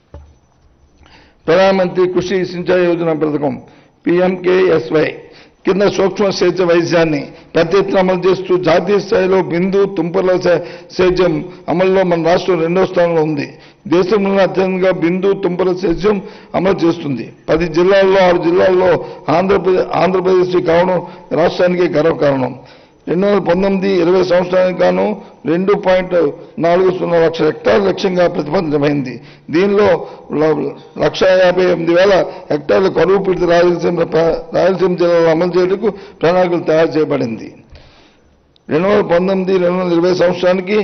ప్రధానమంత్రి కృషి సించాయి యోజన పథకం పిఎంకేఎస్వై కింద సూక్ష్మ సేద్య వైద్యాన్ని పెద్ద ఎత్తున అమలు చేస్తూ జాతీయ స్థాయిలో బిందు తుంపర్ల సే- సేద్యం అమలులో మన రాష్ట్రం రెండో స్థానంలో ఉంది దేశంలోనే అత్యధికంగా బిందు తుంపర సేద్యం అమలు చేస్తుంది పది జిల్లాల్లో ఆరు జిల్లాల్లో ఆంధ్రప్రదేశ్ ఆంధ్రప్రదేశ్ కావడం రాష్ట్రానికి గర్వకారణం రెండు వేల పంతొమ్మిది ఇరవై సంవత్సరానికి గాను రెండు పాయింట్ నాలుగు సున్నా లక్షల హెక్టార్ల లక్ష్యంగా ప్రతిపాదించమైంది దీనిలో ల- లక్ష యాభై ఎనిమిది వేల హెక్టార్ల కరువు పీడిత రాయలసీమ ప్ర- రాయలసీమ జిల్లాలో అమలు చేయడానికి ప్రణాళికలు తయారు చేయబడింది రెండు వేల పంతొమ్మిది రెండు వేల ఇరవై సంవత్సరానికి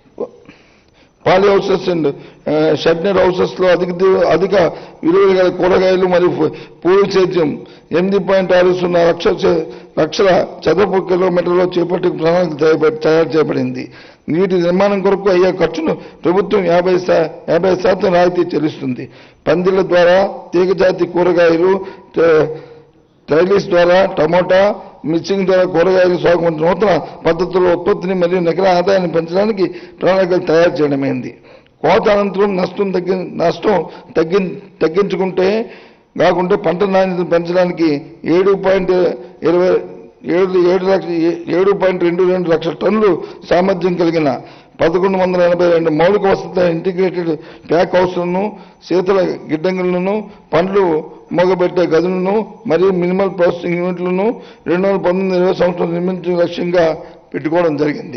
పాలి హౌసెస్ అండ్ షడ్నర్ హౌసెస్ లో అధిక ది- అధిక విలువలు గల కూరగాయలు మరియు పు- పూలు సేద్యం ఎనిమిది పాయింట్ ఆరు సున్నా లక్ష చ- లక్షల చదరపు కిలోమీటర్లో చేపట్టి ప్రణాళిక తయారు- తయారు చేయబడింది వీటి నిర్మాణం కొరకు అయ్యే ఖర్చును ప్రభుత్వం యాభై శా- యాభై శాతం రాయితీ చెల్లిస్తుంది పందిళ్ల ద్వారా తీగజాతి కూరగాయలు ట- ట్రైలీస్ ద్వారా టమోటా మిర్చింగ్ ద్వారా కూరగాయలు సాగు వంటి నూతన పద్ధతుల్లో ఉత్పత్తిని మరియు నికర ఆదాయాన్ని పెంచడానికి ప్రణాళికలు తయారు చేయడమైంది కోత అనంతరం నష్టం తగ్గి నష్టం తగ్గి తగ్గించుకుంటే కాకుంటే పంట నాణ్యతను పెంచడానికి ఏడు పాయింట్ ఇరవై ఏడు ఏడు లక్ష ఏడు పాయింట్ రెండు రెండు లక్షల టన్నులు సామర్థ్యం కలిగిన పదకొండు వందల ఎనభై రెండు మౌలిక వసతుల ఇంటిగ్రేటెడ్ ప్యాక్ హౌస్లను శీతల గిడ్డంగులను పండ్లు మోగబెట్టే గదులను మరియు మినిమల్ ప్రాసెసింగ్ యూనిట్లను రెండు వేల పంతొమ్మిది ఇరవై సంవత్సరం నిర్మించే లక్ష్యంగా పెట్టుకోవడం జరిగింది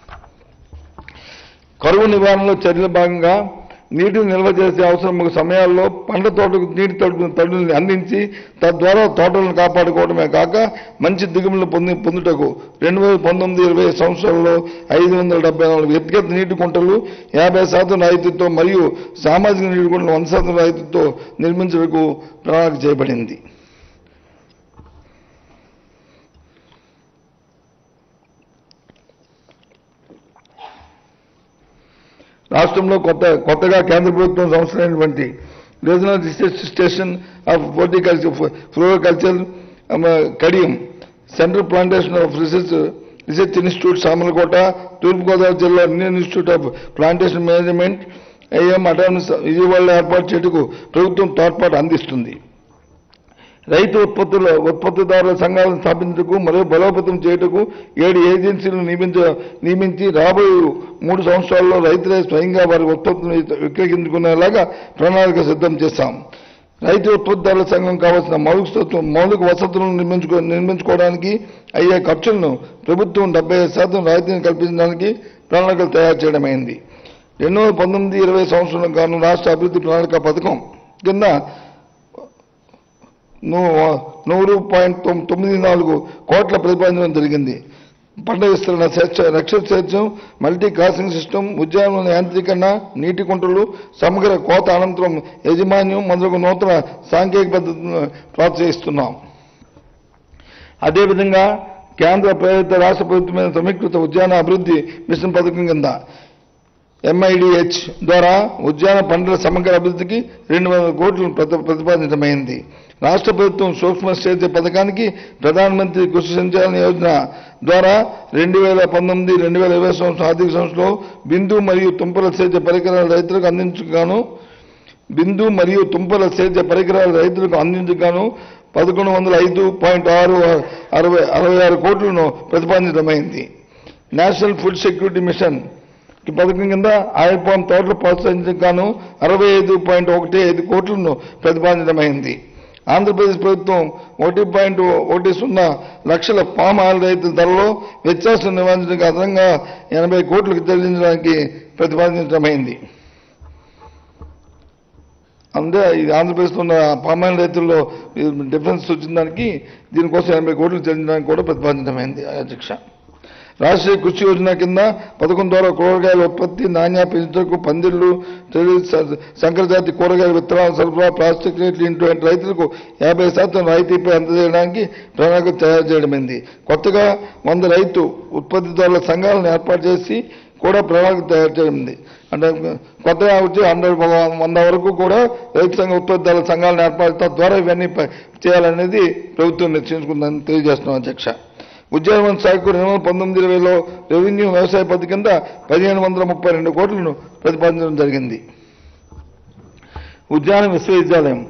కరువు నివారణలో చర్యల భాగంగా నీటిని నిల్వ చేసే అవసరం సమయాల్లో పంట తోటకు నీటి తడుపు తడుల్ని అందించి తద్వారా తోటలను కాపాడుకోవడమే కాక మంచి దిగుబడులు పొంది పొందుటకు రెండు వేల పంతొమ్మిది ఇరవై సంవత్సరాల్లో ఐదు వందల డెబ్బై నాలుగు వ్యక్తిగత నీటి కుంటలు యాభై శాతం రాయితీతో మరియు సామాజిక నీటి కుంటలు వంద శాతం రాయితీతో నిర్మించడానికి ప్రణాళిక చేయబడింది రాష్ట్రంలో కొత్త కొత్తగా కేంద్ర ప్రభుత్వం సంస్థలైనటువంటి regional research station of horticulture floriculture Kadiyam central plantation of research research institute Samalkota Thurpu Godavari జిల్లా Indian institute of plantation management IM autonomous విజయవాడలో ఏర్పాటు చేయటకు ప్రభుత్వం తోడ్పాటు అందిస్తుంది రైతు ఉత్పత్తుల ఉత్పత్తిదారుల సంఘాలను స్థాపించటకు మరియు బలోపేతం చేయుటకు ఏడు ఏజెన్సీలను నియమించ నియమించి రాబోయే మూడు సంవత్సరాల్లో రైతులే స్వయంగా వారి ఉత్పత్తులను విక్రయించుకునేలాగా ప్రణాళిక సిద్ధం చేశాం రైతు ఉత్పత్తిదారుల సంఘం కావాల్సిన మౌలిక సత్తు- మౌలిక వసతులను నిర్మించుకో నిర్మించుకోవడానికి అయ్యే ఖర్చులను ప్రభుత్వం డెబ్బై శాతం రాయితీని కల్పించడానికి ప్రణాళికలు తయారు చేయడమైంది రెండు వేల పంతొమ్మిది ఇరవై సంవత్సరం గాను రాష్ట్ర అభివృద్ధి ప్రణాళిక పథకం కింద నూ- నూరు పాయింట్ తొమ్- తొమ్మిది నాలుగు కోట్ల ప్రతిపాదించడం జరిగింది పంట విస్తరణ స్వేచ్ఛ రక్షణ స్వేచ్ఛం మల్టీ క్రాసింగ్ సిస్టమ్ ఉద్యానవన యాంత్రీకరణ నీటి కుంటలు సమగ్ర కోత అనంతరం యాజమాన్యం మొదలగు నూతన సాంకేతిక పద్ధతులను ప్రోత్సహిస్తున్నాం అదేవిధంగా కేంద్ర ప్రభుత్వ రాష్ట్ర ప్రభుత్వమైన సమీకృత ఉద్యాన అభివృద్ధి మిషన్ పథకం కింద ఎంఐడిహెచ్ ద్వారా ఉద్యాన పంటల సమగ్ర అభివృద్ధికి రెండు వందల కోట్లు ప్రతి- ప్రతిపాదించమైంది రాష్ట్ర ప్రభుత్వం సూక్ష్మ సేద్య పథకానికి ప్రధానమంత్రి కృషి సంచాలన యోజన ద్వారా రెండు వేల పంతొమ్మిది రెండు వేల ఇరవై సంవత్సరం ఆర్థిక సంవత్సరంలో బిందు మరియు తుంపల సేద్య పరికరాలు రైతులకు అందించగాను బిందు మరియు తుంపల సేద్య పరికరాలు రైతులకు అందించగాను పదకొండు వందల ఐదు పాయింట్ ఆరు అరవై అరవై ఆరు కోట్లను ప్రతిపాదించడమైంది నేషనల్ ఫుడ్ సెక్యూరిటీ మిషన్ ఈ పథకం కింద ఆయిల్ పామ్ తోటలు ప్రోత్సహించడానికి గాను అరవై ఐదు పాయింట్ ఒకటి ఐదు కోట్లను ప్రతిపాదించడమైంది ఆంధ్రప్రదేశ్ ప్రభుత్వం ఒకటి పాయింట్ ఒకటి సున్నా లక్షల పామ్ ఆయిల్ రైతుల ధరలో వ్యత్యాసం నివారించడానికి అదనంగా ఎనభై కోట్లకు చెల్లించడానికి ప్రతిపాదించడమైంది అందే ఇది ఆంధ్రప్రదేశ్లో ఉన్న పామాయిల్ రైతుల్లో డిఫరెన్స్ వచ్చిన దానికి దీనికోసం ఎనభై కోట్లు చెల్లించడానికి కూడా ప్రతిపాదించడమైంది అధ్యక్ష రాష్ట్రీయ కృషి యోజన కింద పథకం ద్వారా కూరగాయల ఉత్పత్తి నాణ్య పెంచుటకు పందిళ్లు తెలి స- సంకరజాతి కూరగాయల విత్తనాల సరఫరా ప్లాస్టిక్ రేట్లు ఇటువంటి రైతులకు యాభై శాతం రాయితీపై అందజేయడానికి ప్రణాళిక తయారు చేయడమైంది కొత్తగా వంద రైతు ఉత్పత్తిదారుల సంఘాలను ఏర్పాటు చేసి కూడా ప్రణాళిక తయారు చేయడమైంది అంటే కొత్తగా వచ్చి హండ్రెడ్ వంద వరకు కూడా రైతు సంఘ ఉత్పత్తిదారుల సంఘాలను ఏర్పాటు తద్వారా ఇవన్నీ ప- చేయాలనేది ప్రభుత్వం నిశ్చయించుకుందని తెలియజేస్తున్నాం అధ్యక్ష ఉద్యానవన శాఖకు రెండు వేల పంతొమ్మిది ఇరవైలో రెవెన్యూ వ్యవసాయ పద్ధతి కింద పదిహేను వందల ముప్పై రెండు కోట్లను ప్రతిపాదించడం జరిగింది ఉద్యాన విశ్వవిద్యాలయం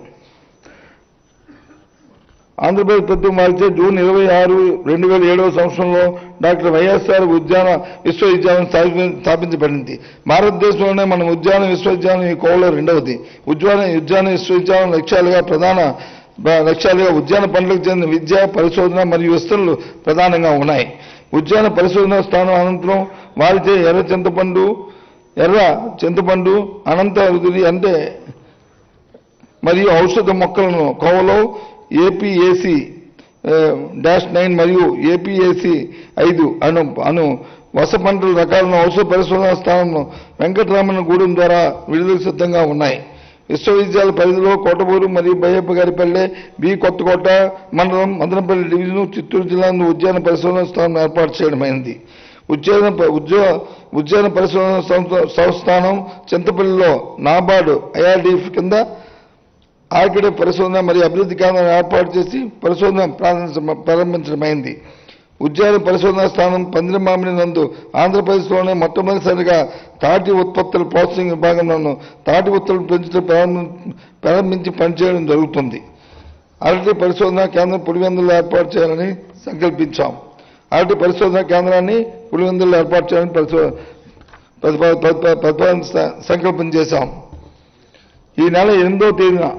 ఆంధ్రప్రదేశ్ ప్రభుత్వం వారిచే జూన్ ఇరవై ఆరు రెండు వేల ఏడవ సంవత్సరంలో డాక్టర్ వైఎస్ఆర్ ఉద్యాన విశ్వవిద్యాలయం స్థాపి- స్థాపించబడింది భారతదేశంలోనే మన ఉద్యాన విశ్వవిద్యాలయం ఈ కోవలో రెండవది ఉద్యాన ఉద్యాన విశ్వవిద్యాలయం లక్ష్యాలుగా ప్రధాన బ- లక్ష్యాలుగా ఉద్యాన పనులకు చెందిన విద్య పరిశోధన మరియు విస్తరణలు ప్రధానంగా ఉన్నాయి ఉద్యాన పరిశోధన స్థానం అనంతరం వారిచే ఎర్ర చింతపండు ఎర్ర చింతపండు అనంత రుదురి అంటే మరియు ఔషధ మొక్కలను కోవలో ఏపీఏసి డాష్ నైన్ మరియు ఏపీఏసి ఐదు అను అను వస పంటల రకాలను ఔషధ పరిశోధన స్థానంలో వెంకటరామన్ గూడెం ద్వారా విడుదల సిద్ధంగా ఉన్నాయి విశ్వవిద్యాలయ పరిధిలో కోటబూరు మరియు బయ్యప్ప గారిపల్లె బి కొత్తకోట మండలం మదనపల్లి డివిజన్ చిత్తూరు జిల్లాను ఉద్యాన పరిశోధన స్థానం ఏర్పాటు చేయడమైంది ఉద్యాన ప- ఉద్యో ఉద్యాన పరిశోధన సంస్థ- సంస్థానం చింతపల్లిలో నాబార్డు ఐఆర్డీఎఫ్ కింద ఆర్కిడే పరిశోధన మరియు అభివృద్ధి కేంద్రం ఏర్పాటు చేసి పరిశోధన ప్రారంభించ- ప్రారంభించడమైంది ఉద్యాన పరిశోధన స్థానం పందిరి మామిడి నందు ఆంధ్రప్రదేశ్లోనే మొట్టమొదటిసారిగా తాటి ఉత్పత్తుల ప్రాసెసింగ్ విభాగంలోను తాటి ఉత్పత్తులు పెంచడం ప్రారంభం- ప్రారంభించి పనిచేయడం జరుగుతుంది అరటి పరిశోధన కేంద్రం పులివెందులు ఏర్పాటు చేయాలని సంకల్పించాం అరటి పరిశోధన కేంద్రాన్ని పులివెందులు ఏర్పాటు చేయాలని పరిశో ప్రతిపా- ప్రతిపా- ప్రతిపాదన సంకల్పం చేశాం ఈ నెల ఎనిమిదో తేదీన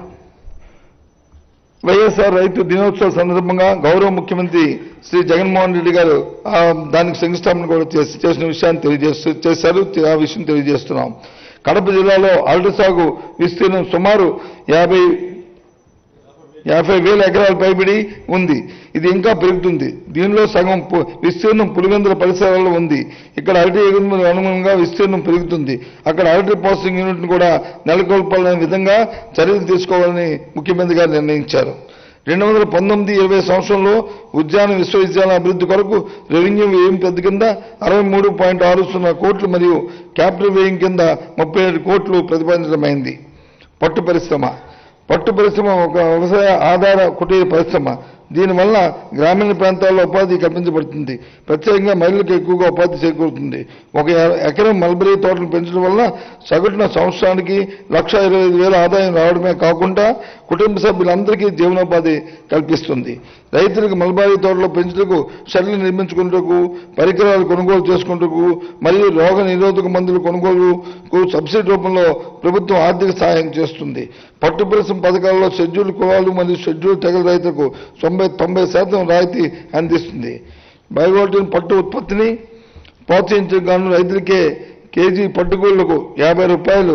వైఎస్ఆర్ రైతు దినోత్సవ సందర్భంగా గౌరవ ముఖ్యమంత్రి శ్రీ జగన్మోహన్ రెడ్డి గారు ఆ, దానికి శంకుస్థాపన కూడా చేసి చేసిన విషయాన్ని తెలియజేస్తూ చేశారు ఆ విషయం తెలియజేస్తున్నాం కడప జిల్లాలో అరటి సాగు విస్తీర్ణం సుమారు యాభై యాభై వేల ఎకరాల పైబడి ఉంది ఇది ఇంకా పెరుగుతుంది దీనిలో సగం పు- విస్తీర్ణం పులివెందుల పరిసరాల్లో ఉంది ఇక్కడ అరటి ఎగుమతి అనుగుణంగా విస్తీర్ణం పెరుగుతుంది అక్కడ అరటి ప్రాసెసింగ్ యూనిట్ను కూడా నెలకొల్పాలనే విధంగా చర్యలు తీసుకోవాలని ముఖ్యమంత్రి గారు నిర్ణయించారు రెండు వందల పంతొమ్మిది ఇరవై సంవత్సరంలో ఉద్యాన విశ్వవిద్యాలయం అభివృద్ధి కొరకు రెవెన్యూ వ్యయం పెద్ద కింద అరవై మూడు పాయింట్ ఆరు సున్నా కోట్లు మరియు క్యాపిటల్ వ్యయం కింద ముప్పై ఏడు కోట్లు ప్రతిపాదించడమైంది పట్టు పరిశ్రమ పట్టు పరిశ్రమ ఒక వ్యవసాయ ఆధార కుటీర పరిశ్రమ దీనివల్ల గ్రామీణ ప్రాంతాల్లో ఉపాధి కల్పించబడుతుంది ప్రత్యేకంగా మహిళలకు ఎక్కువగా ఉపాధి చేకూరుతుంది ఒక ఎ- ఎకరం మల్బరీ తోటలు పెంచడం వల్ల సగటున సంవత్సరానికి లక్ష ఇరవై ఐదు వేల ఆదాయం రావడమే కాకుండా కుటుంబ సభ్యులందరికీ జీవనోపాధి కల్పిస్తుంది రైతులకు మల్బరీ తోటలో పెంచుటకు షెడ్లు నిర్మించుకుంటకు పరికరాలు కొనుగోలు చేసుకుంటకు మరియు రోగ నిరోధక మందుల కొనుగోలుకు సబ్సిడీ రూపంలో ప్రభుత్వం ఆర్థిక సహాయం చేస్తుంది పట్టు పరిశ్రమ పథకాల్లో షెడ్యూల్ కులాలు మరియు షెడ్యూల్ తెగల రైతులకు తొంభై తొంభై శాతం రాయితీ అందిస్తుంది బయోటిన్ పట్టు ఉత్పత్తిని ప్రోత్సహించడానికి గాను రైతులకే కేజీ పట్టుగూళ్లకు యాభై రూపాయలు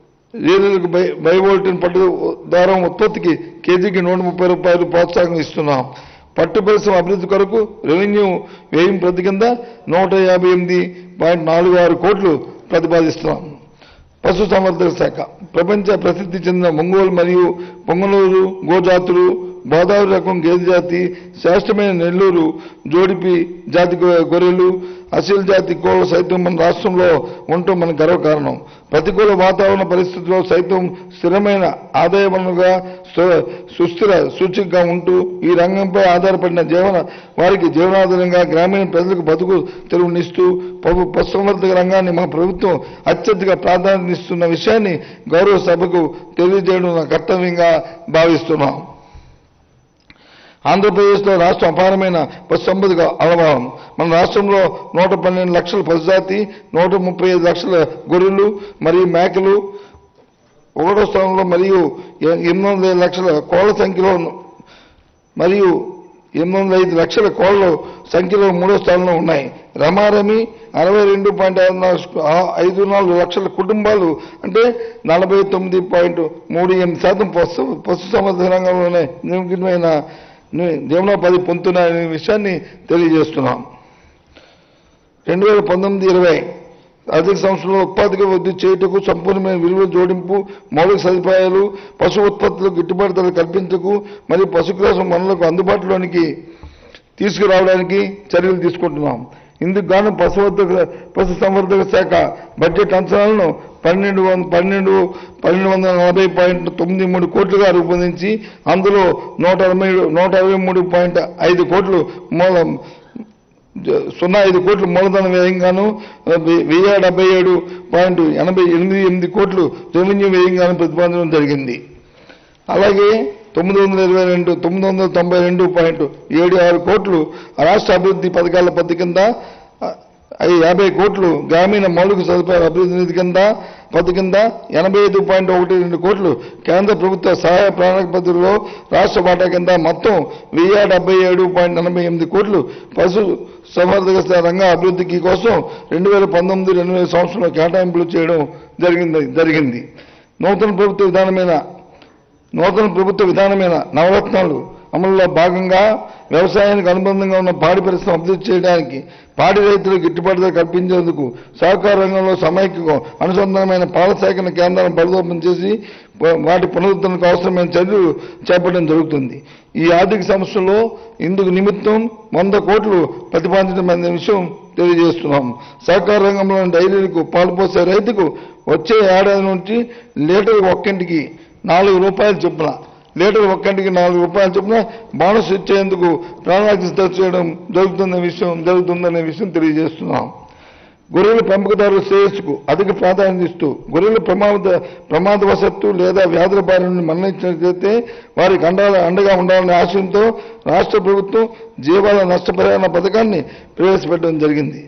రీలలకు బై బయోటిన్ పట్టు దారం ఉత్పత్తికి కేజీకి నూట ముప్పై రూపాయలు ప్రోత్సాహం ఇస్తున్నాం పట్టు పరిశ్రమ అభివృద్ధి కొరకు రెవెన్యూ వ్యయం ప్రతి కింద నూట యాభై ఎనిమిది పాయింట్ నాలుగు ఆరు కోట్లు ప్రతిపాదిస్తున్నాం పశు సంవర్ధక శాఖ ప్రపంచ ప్రసిద్ధి చెందిన ఒంగోలు మరియు పొంగనూరు గోజాతులు గోదావరి రకం గేదె జాతి శ్రేష్టమైన నెల్లూరు జోడిపి జాతి గొ- గొర్రెలు అసీల్ జాతి కోళ్ళు సైతం మన రాష్ట్రంలో ఉండటం మన గర్వకారణం ప్రతికూల వాతావరణ పరిస్థితుల్లో సైతం స్థిరమైన ఆదాయ వనరుగా సు- సుస్థిర సూచికగా ఉంటూ ఈ రంగంపై ఆధారపడిన జీవన వారికి జీవనాధారంగా గ్రామీణ ప్రజలకు బతుకు తెరువునిస్తూ పశు పశుసంవర్ధక రంగాన్ని మా ప్రభుత్వం అత్యధిక ప్రాధాన్యతనిస్తున్న విషయాన్ని గౌరవ సభకు తెలియజేయడం నా కర్తవ్యంగా భావిస్తున్నాం ఆంధ్రప్రదేశ్లో రాష్ట్రం అపారమైన పశు సంపదగా అలవాహం మన రాష్ట్రంలో నూట పన్నెండు లక్షల పశుజాతి నూట ముప్పై ఐదు లక్షల గొర్రెలు మరియు మేకలు ఒకటో స్థానంలో మరియు ఎ- ఎనిమిది వందల ఐదు లక్షల కోళ్ల సంఖ్యలో మరియు ఎనిమిది వందల ఐదు లక్షల కోళ్ల సంఖ్యలో మూడో స్థానంలో ఉన్నాయి రమారమి అరవై రెండు పాయింట్ ఐదు నాలుగు లక్షల కుటుంబాలు అంటే నలభై తొమ్మిది పాయింట్ మూడు ఎనిమిది శాతం పశు పశు సంవర్ధన రంగంలోనే నిమగ్నమైన ని- జీవనోపాధి పొందుతున్నాయనే విషయాన్ని తెలియజేస్తున్నాం రెండు వేల పంతొమ్మిది ఇరవై ఆర్థిక సంవత్సరంలో ఉత్పాదక వృద్ధి చేయుటకు సంపూర్ణమైన విలువ జోడింపు మౌలిక సదుపాయాలు పశు ఉత్పత్తులకు గిట్టుబాటు ధర కల్పించకు మరియు పశుగ్రాసం వనరులకు అందుబాటులోనికి తీసుకురావడానికి చర్యలు తీసుకుంటున్నాం ఇందుకు గాను పశువర్ధక పశు సంవర్ధక శాఖ బడ్జెట్ అంచనాలను పన్నెండు వంద పన్నెండు పన్నెండు వందల నలభై పాయింట్ తొమ్మిది మూడు కోట్లుగా రూపొందించి అందులో నూట అరవై నూట అరవై మూడు పాయింట్ ఐదు కోట్లు మూలం జ- సున్నా ఐదు కోట్లు మూలధన వ్యయంగాను వె- వెయ్యి డెబ్బై ఏడు పాయింట్ ఎనభై ఎనిమిది ఎనిమిది కోట్లు రెవెన్యూ వ్యయంగాను ప్రతిపాదించడం జరిగింది అలాగే తొమ్మిది వందల ఇరవై రెండు తొమ్మిది వందల తొంభై రెండు పాయింట్ ఏడు ఆరు కోట్లు రాష్ట్ర అభివృద్ధి పథకాల పద్ధతి కింద ఆ, ఐ- యాభై కోట్లు గ్రామీణ మౌలిక సదుపాయాల అభివృద్ధి నిధి కింద పద్ధతి కింద ఎనభై ఐదు పాయింట్ ఒకటి రెండు కోట్లు కేంద్ర ప్రభుత్వ సహాయ ప్రణాళిక పద్ధతిలో రాష్ట్ర వాటా కింద మొత్తం వెయ్యి డెబ్బై ఏడు పాయింట్ ఎనభై ఎనిమిది కోట్లు పశు సంవర్ధక రంగ అభివృద్ధికి కోసం రెండు వేల పంతొమ్మిది రెండు వేల సంవత్సరంలో కేటాయింపులు చేయడం జరిగింది జరిగింది నూతన ప్రభుత్వ విధానమైన నూతన ప్రభుత్వ విధానమైన నవరత్నాలు అమలులో భాగంగా వ్యవసాయానికి అనుబంధంగా ఉన్న పాడి పరిశ్రమ అభివృద్ధి చేయడానికి పాడి రైతులకు గిట్టుబాటు ధర కల్పించేందుకు సహకార రంగంలో సమైక్యం అనుసంధానమైన పాల సేకరణ కేంద్రాలను బలోపేతం చేసి వా- వాటి పునరుద్ధరణకు అవసరమైన చర్యలు చేపట్టడం జరుగుతుంది ఈ ఆర్థిక సంవత్సరంలో ఇందుకు నిమిత్తం వంద కోట్లు ప్రతిపాదించడం అనే విషయం తెలియజేస్తున్నాం సహకార రంగంలోని డైరీలకు పాలు పోసే రైతుకు వచ్చే ఏడాది నుంచి లీటర్ ఒక్కింటికి నాలుగు రూపాయలు చొప్పున లీటర్ ఒక్కంటికి నాలుగు రూపాయలు చొప్పున బోనస్ ఇచ్చేందుకు ప్రణాళిక సిద్ధం చేయడం జరుగుతున్న విషయం జరుగుతుందనే విషయం తెలియజేస్తున్నాం గొర్రెల పెంపకదారుల శ్రేయస్సుకు అధిక ప్రాధాన్యత ఇస్తూ గొర్రెల ప్రమాద ప్రమాదవశత్తు లేదా వ్యాధుల బారి నుండి మరణించినట్లయితే వారికి అండాల అండగా ఉండాలనే ఆశయంతో రాష్ట్ర ప్రభుత్వం జీవాల నష్టపరిహార పథకాన్ని ప్రవేశపెట్టడం జరిగింది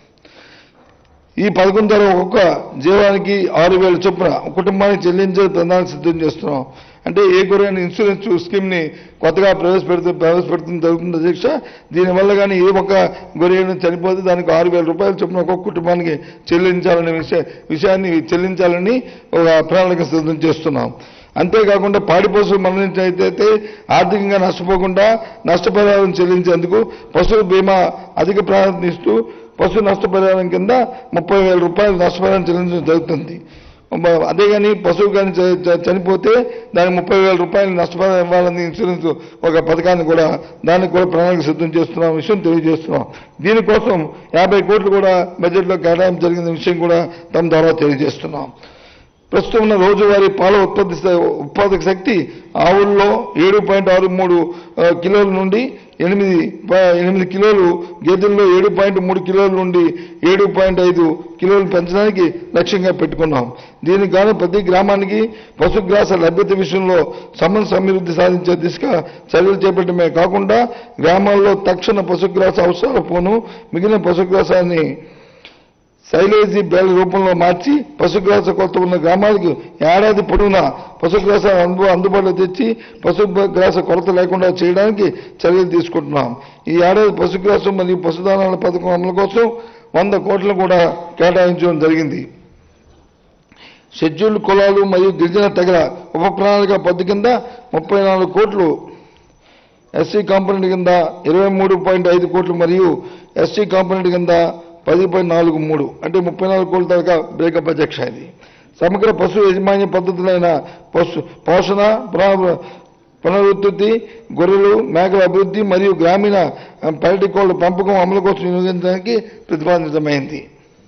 ఈ పథకం ద్వారా ఒక్కొక్క జీవానికి ఆరు వేల చొప్పున ఒక కుటుంబానికి చెల్లించే ప్రణాళిక సిద్ధం చేస్తున్నాం అంటే ఏ గురైన ఇన్సూరెన్స్ స్కీమ్ ని కొత్తగా ప్రవేశపెడుతూ ప్రవేశపెడుతుంది జరుగుతుంది అధ్యక్ష దీనివల్ల కానీ ఏ ఒక్క గొర్రెను చనిపోతే దానికి ఆరు వేల రూపాయల చొప్పున ఒక్కొక్క కుటుంబానికి చెల్లించాలనే విషయ విషయాన్ని చెల్లించాలని ఒక ప్రణాళిక సిద్ధం చేస్తున్నాం అంతేకాకుండా పాడి పశువులు మరణించినట్లయితే ఆర్థికంగా నష్టపోకుండా నష్టపరిహారం చెల్లించేందుకు పశువుల బీమా అధిక ప్రాధాన్యత ఇస్తూ పశు నష్టపరిహారం కింద ముప్పై వేల రూపాయలు నష్టపరిహారం చెల్లించడం జరుగుతుంది మ- అదే కానీ పశువు కానీ చ- చ- చనిపోతే దానికి ముప్పై వేల రూపాయలు నష్టపరిహారం ఇవ్వాలని ఇన్సూరెన్స్ ఒక పథకాన్ని కూడా దానికి కూడా ప్రణాళిక సిద్ధం చేస్తున్నాం విషయం తెలియజేస్తున్నాం దీనికోసం యాభై కోట్లు కూడా బడ్జెట్లో కేటాయింపు జరిగిన విషయం కూడా తమ ద్వారా తెలియజేస్తున్నాం ప్రస్తుతం ఉన్న రోజువారీ పాల ఉత్పత్తి శ- ఉత్పాదక శక్తి ఆవుల్లో ఏడు పాయింట్ ఆరు మూడు ఆ, కిలోల నుండి ఎనిమిది ప- ఎనిమిది కిలోలు గేదెల్లో ఏడు పాయింట్ మూడు కిలోల నుండి ఏడు పాయింట్ ఐదు కిలోలు పెంచడానికి లక్ష్యంగా పెట్టుకున్నాం దీనికి గాను ప్రతి గ్రామానికి పశుగ్రాస లభ్యత విషయంలో సమన్వయ సమృద్ధి సాధించే దిశగా చర్యలు చేపట్టడమే కాకుండా గ్రామాల్లో తక్షణ పశుగ్రాస అవసరాల పోను మిగిలిన పశుగ్రాసాన్ని శైలేజీ బేల రూపంలో మార్చి పశుగ్రాస కొరత ఉన్న గ్రామాలకు ఏడాది పొడవునా పశుగ్రాస అందు అందుబాటులో తెచ్చి పశుగ్రాస కొరత లేకుండా చేయడానికి చర్యలు తీసుకుంటున్నాం ఈ ఏడాది పశుగ్రాసం మరియు పశుదానాల పథకం అమలు కోసం వంద కోట్లు కూడా కేటాయించడం జరిగింది షెడ్యూల్డ్ కులాలు మరియు గిరిజన తెగల ఉప ప్రణాళిక పద్ధతి కింద ముప్పై నాలుగు కోట్లు ఎస్సీ కాంపోనెంట్ కింద ఇరవై మూడు పాయింట్ ఐదు కోట్లు మరియు ఎస్టీ కాంపోనెంట్ కింద పది పాయింట్ నాలుగు మూడు అంటే ముప్పై నాలుగు కోట్ల దాకా బ్రేకప్ అధ్యక్ష ఇది సమగ్ర పశు యజమాన్య పద్ధతులైన పశు పోషణ పునః- పునరుత్పత్తి గొర్రెలు మేకల అభివృద్ధి మరియు గ్రామీణ ఆ, పైటి కోళ్ల పెంపకం అమలు కోసం వినియోగించడానికి ప్రతిపాదించమైంది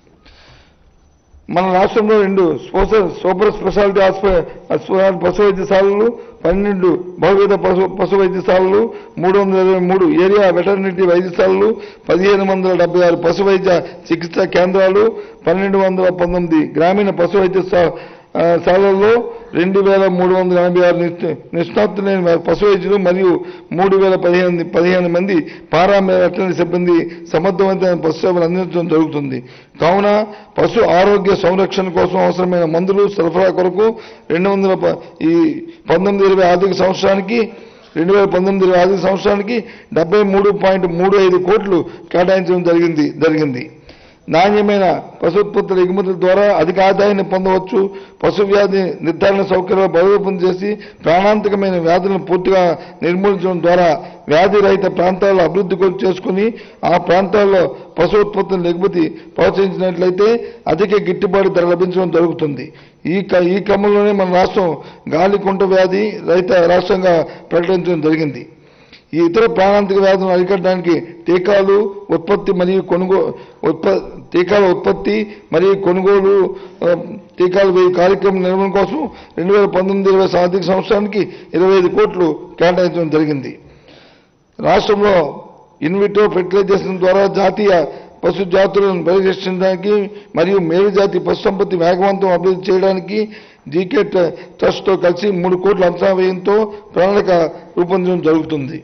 మన రాష్ట్రంలో రెండు స్పోస- సూపర్ స్పెషాలిటీ హాస్పిటల్ పశు వైద్యశాలలు పన్నెండు బహువిధ పశు పశు వైద్యశాలలు మూడు వందల ఇరవై మూడు ఏరియా వెటర్నిటీ వైద్యశాలలు పదిహేను వందల డెబ్బై ఆరు పశు వైద్య చికిత్సా కేంద్రాలు పన్నెండు వందల పంతొమ్మిది గ్రామీణ పశు వైద్య స- ఆ, శాలల్లో రెండు వేల మూడు వందల ఎనభై ఆరు నిష్ణ- నిష్ణాతులైన పశు వైద్యులు మరియు మూడు వేల పదిహేను పదిహేను మంది పారా వెటనరీ సిబ్బంది సమర్థవంతమైన పశు సేవలు అందించడం జరుగుతుంది కావున పశు ఆరోగ్య సంరక్షణ కోసం అవసరమైన మందులు సరఫరా కొరకు రెండు వందల ప- ఈ పంతొమ్మిది ఇరవై ఆర్థిక సంవత్సరానికి రెండు వేల పంతొమ్మిది ఇరవై ఆర్థిక సంవత్సరానికి డెబ్బై మూడు పాయింట్ మూడు ఐదు కోట్లు కేటాయించడం జరిగింది జరిగింది నాణ్యమైన పశు ఉత్పత్తుల ఎగుమతుల ద్వారా అధిక ఆదాయాన్ని పొందవచ్చు పశు వ్యాధి నిర్ధారణ సౌకర్యాలు బలోపేతం చేసి ప్రాణాంతకమైన వ్యాధులను పూర్తిగా నిర్మూలించడం ద్వారా వ్యాధి రహిత ప్రాంతాల్లో అభివృద్ధి కొరకు చేసుకుని ఆ ప్రాంతాల్లో పశు ఉత్పత్తులను ఎగుమతి ప్రోత్సహించినట్లయితే అధిక గిట్టుబాటు ధర లభించడం జరుగుతుంది ఈ క- ఈ క్రమంలోనే మన రాష్ట్రం గాలికుంట వ్యాధి రహిత రాష్ట్రంగా ప్రకటించడం జరిగింది ఈ ఇతర ప్రాణాంతక వ్యాధులను అరికట్టడానికి టీకాలు ఉత్పత్తి మరియు కొనుగోలు ఉత్ప టీకాల ఉత్పత్తి మరియు కొనుగోలు ఆ, టీకాలు వేయి కార్యక్రమం నిర్వహణ కోసం రెండు వేల పంతొమ్మిది ఇరవై ఆర్థిక సంవత్సరానికి ఇరవై ఐదు కోట్లు కేటాయించడం జరిగింది రాష్ట్రంలో ఇన్విటో ఫెర్టిలైజేషన్ ద్వారా జాతీయ పశు జాతులను పరిరక్షించడానికి మరియు మేలు జాతి పశు సంపత్తి వేగవంతం అభివృద్ధి చేయడానికి జీకే ట్ర- ట్రస్ట్తో కలిసి మూడు కోట్ల అంచనా వ్యయంతో ప్రణాళిక రూపొందించడం జరుగుతుంది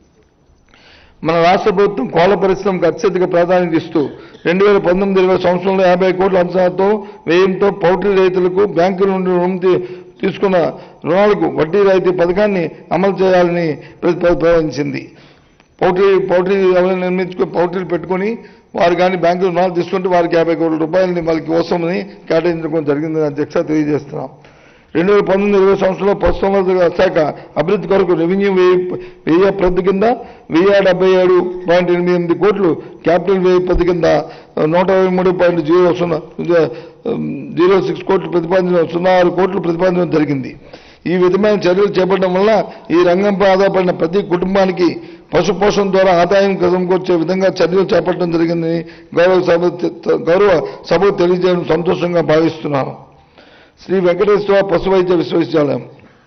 మన రాష్ట్ర ప్రభుత్వం కోళ్ల పరిశ్రమకు అత్యధిక ప్రాధాన్యత ఇస్తూ రెండు వేల పంతొమ్మిది ఇరవై సంవత్సరంలో యాభై కోట్ల అంచనాతో వ్యయంతో పౌల్ట్రీ రైతులకు బ్యాంకుల నుండి రుణం తీ- తీసుకున్న రుణాలకు వడ్డీ రాయితీ పథకాన్ని అమలు చేయాలని ప్రతిపాదించింది పౌల్ట్రీ పౌల్ట్రీ ఎవరైనా నిర్మించుకుని పౌల్ట్రీలు పెట్టుకొని వారు కానీ బ్యాంకు రుణాలు తీసుకుంటే వారికి యాభై కోట్ల రూపాయలని వాళ్ళకి కోసమని కేటాయించడం జరిగిందని అధ్యక్ష తెలియజేస్తున్నాం రెండు వేల పంతొమ్మిది ఇరవై సంవత్సరంలో పశుసంవర్ధక శాఖ అభివృద్ధి కొరకు రెవెన్యూ వ్యయ వ్యయ ప్రతి కింద వెయ్యి డెబ్బై ఏడు పాయింట్ ఎనిమిది ఎనిమిది కోట్లు క్యాపిటల్ వ్యయ ప్రతి కింద నూట ఇరవై మూడు పాయింట్ జీరో సున్నా జీరో సిక్స్ కోట్లు ప్రతిపాదించడం సున్నా ఆరు కోట్లు ప్రతిపాదించడం జరిగింది ఈ విధమైన చర్యలు చేపట్టడం వల్ల ఈ రంగంపై ఆధారపడిన ప్రతి కుటుంబానికి పశు పోషణ ద్వారా ఆదాయం కదంకొచ్చే విధంగా చర్యలు చేపట్టడం జరిగిందని గౌరవ సభ గౌరవ సభకు తెలియజేయడం సంతోషంగా భావిస్తున్నాను శ్రీ వెంకటేశ్వర పశు వైద్య విశ్వవిద్యాలయం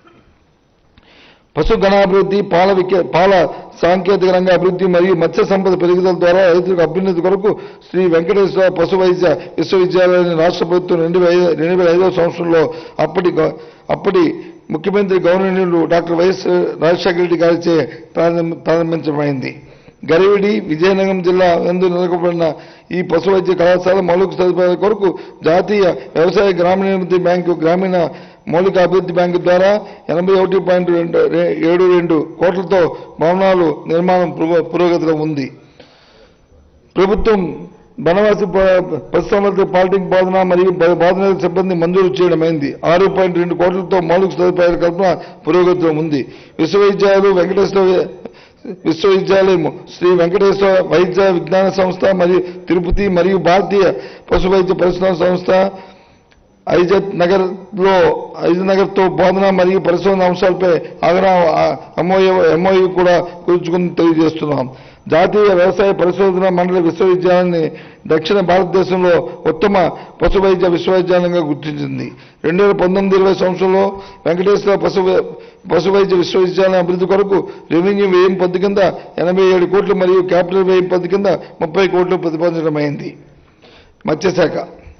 పశు గణాభివృద్ధి పాల వికే పాల సాంకేతిక రంగ అభివృద్ధి మరియు మత్స్య సంపద పెరుగుదల ద్వారా రైతులకు అభ్యున్నతి కొరకు శ్రీ వెంకటేశ్వర పశు వైద్య విశ్వవిద్యాలయాన్ని రాష్ట్ర ప్రభుత్వం రెండు వేల రెండు వేల ఐదవ సంవత్సరంలో అప్పటి గ- అప్పటి ముఖ్యమంత్రి governor doctor YS Rajasekhara Reddy గారిచే ప్రారంభ ప్రారంభించమైంది గరివిడి విజయనగరం జిల్లా నందు నెలకొల్పబడిన ఈ పశు వైద్య కళాశాల మౌలిక సదుపాయాల కొరకు జాతీయ వ్యవసాయ గ్రామీణాభివృద్ధి బ్యాంకు గ్రామీణ మౌలిక అభివృద్ధి బ్యాంకు ద్వారా ఎనభై ఒకటి పాయింట్ రెండు రే- ఏడు రెండు కోట్లతో భవనాలు నిర్మాణం పురో- పురోగతిలో ఉంది ప్రభుత్వం బనవాసి ప- పశుసంవర్ధక పాలిటిక్ బోధన మరియు బ- బోధన సిబ్బంది మంజూరు చేయడమైంది ఆరు పాయింట్ రెండు కోట్లతో మౌలిక సదుపాయాల కల్పన పురోగతిలో ఉంది విశ్వవిద్యాలయాలు వెంకటేశ్వర విశ్వవిద్యాలయం శ్రీ వెంకటేశ్వర వైద్య విజ్ఞాన సంస్థ మరియు తిరుపతి మరియు భారతీయ పశు వైద్య పరిశోధన సంస్థ ఐజత్ నగర్ లో ఐజత్ నగర్ తో బోధన మరియు పరిశోధన అంశాలపై ఆగ్రహ ఎంఓయూ ఎంఓయూ కూడా కూర్చుకుని తెలియజేస్తున్నాం జాతీయ వ్యవసాయ పరిశోధన మండలి విశ్వవిద్యాలయాన్ని దక్షిణ భారతదేశంలో ఉత్తమ పశు వైద్య విశ్వవిద్యాలయంగా గుర్తించింది రెండు వేల పంతొమ్మిది ఇరవై సంవత్సరంలో వెంకటేశ్వర పశు వై- పశు వైద్య విశ్వవిద్యాలయం అభివృద్ధి కొరకు రెవెన్యూ వ్యయం పద్దు కింద ఎనభై ఏడు కోట్లు మరియు క్యాపిటల్ వ్యయం పద్దు కింద ముప్పై కోట్లు ప్రతిపాదించడమైంది మత్స్యశాఖ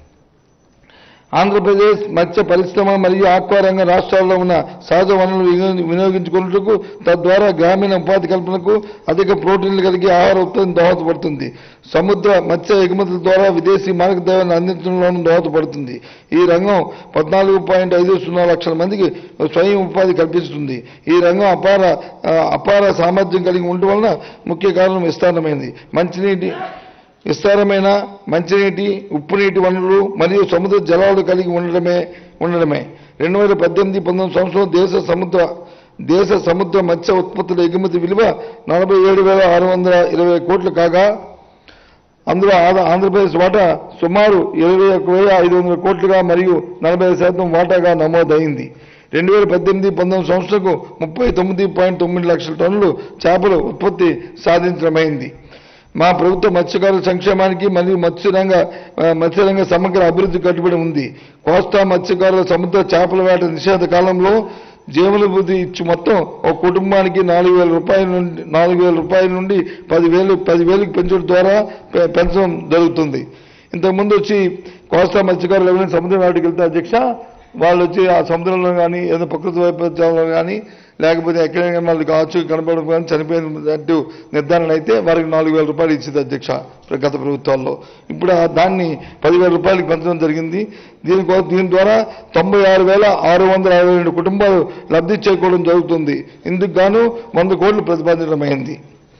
ఆంధ్రప్రదేశ్ మత్స్య పరిశ్రమ మరియు ఆక్వా రంగ రాష్ట్రాల్లో ఉన్న సహజ వనరులు వినియోగి- వినియోగించుకున్నట్టుకు తద్వారా గ్రామీణ ఉపాధి కల్పనకు అధిక ప్రోటీన్లు కలిగి ఆహార ఉత్పత్తిని దోహదపడుతుంది సముద్ర మత్స్య ఎగుమతుల ద్వారా విదేశీ మారక ద్రవ్యాన్ని అందించడంలోనూ దోహదపడుతుంది ఈ రంగం పద్నాలుగు పాయింట్ ఐదు సున్నా లక్షల మందికి స్వయం ఉపాధి కల్పిస్తుంది ఈ రంగం అపార ఆ, అపార సామర్థ్యం కలిగి ఉండటం వలన ముఖ్య కారణం విస్తారమైంది మంచినీటి విస్తారమైన మంచినీటి ఉప్పు నీటి వనరులు మరియు సముద్ర జలాలు కలిగి ఉండడమే ఉండడమే రెండు వేల పద్దెనిమిది పంతొమ్మిది సంవత్సరం దేశ సముద్ర దేశ సముద్ర మత్స్య ఉత్పత్తుల ఎగుమతి విలువ నలభై ఏడు వేల ఆరు వందల ఇరవై కోట్లు కాగా అందులో ఆంధ్ర- ఆంధ్రప్రదేశ్ వాటా సుమారు ఇరవై ఒక వేల ఐదు వందల కోట్లుగా మరియు నలభై శాతం వాటాగా నమోదైంది రెండు వేల పద్దెనిమిది పంతొమ్మిది సంవత్సరంకు ముప్పై తొమ్మిది పాయింట్ తొమ్మిది లక్షల టన్నులు చేపల ఉత్పత్తి సాధించడమైంది మా ప్రభుత్వ మత్స్యకారుల సంక్షేమానికి మరియు మత్స్యరంగ ఆ, మత్స్యరంగ సమగ్ర అభివృద్ధి కట్టుబడి ఉంది కోస్తా మత్స్యకారుల సముద్ర చేపల వేట నిషేధ కాలంలో జీవనభృతి ఇచ్చి మొత్తం ఒక కుటుంబానికి నాలుగు వేల రూపాయల నుండి నాలుగు వేల రూపాయల నుండి పదివేలు పదివేలకు పెంచడం ద్వారా పె- పెంచడం జరుగుతుంది ఇంతకుముందు వచ్చి కోస్తా మత్స్యకారులు ఎవరైనా సముద్రం వేటకి వెళ్తే అధ్యక్ష వాళ్ళు వచ్చి ఆ సముద్రంలో కానీ ఏదో ప్రకృతి వైపరీత్యాలలో కానీ లేకపోతే ఎక్కడైనా వాళ్ళు కావచ్చు కనపడడం కానీ చనిపోయినట్టు నిర్ధారణ అయితే వారికి నాలుగు వేల రూపాయలు ఇచ్చింది అధ్యక్ష గత ప్రభుత్వాల్లో ఇప్పుడు ఆ దాన్ని పదివేల రూపాయలకి పెంచడం జరిగింది దీనికో దీని ద్వారా తొంభై ఆరు వేల ఆరు వందల అరవై రెండు కుటుంబాలు లబ్ధి చేకూడడం జరుగుతుంది ఇందుకు గాను వంద కోట్లు ప్రతిపాదించడమైంది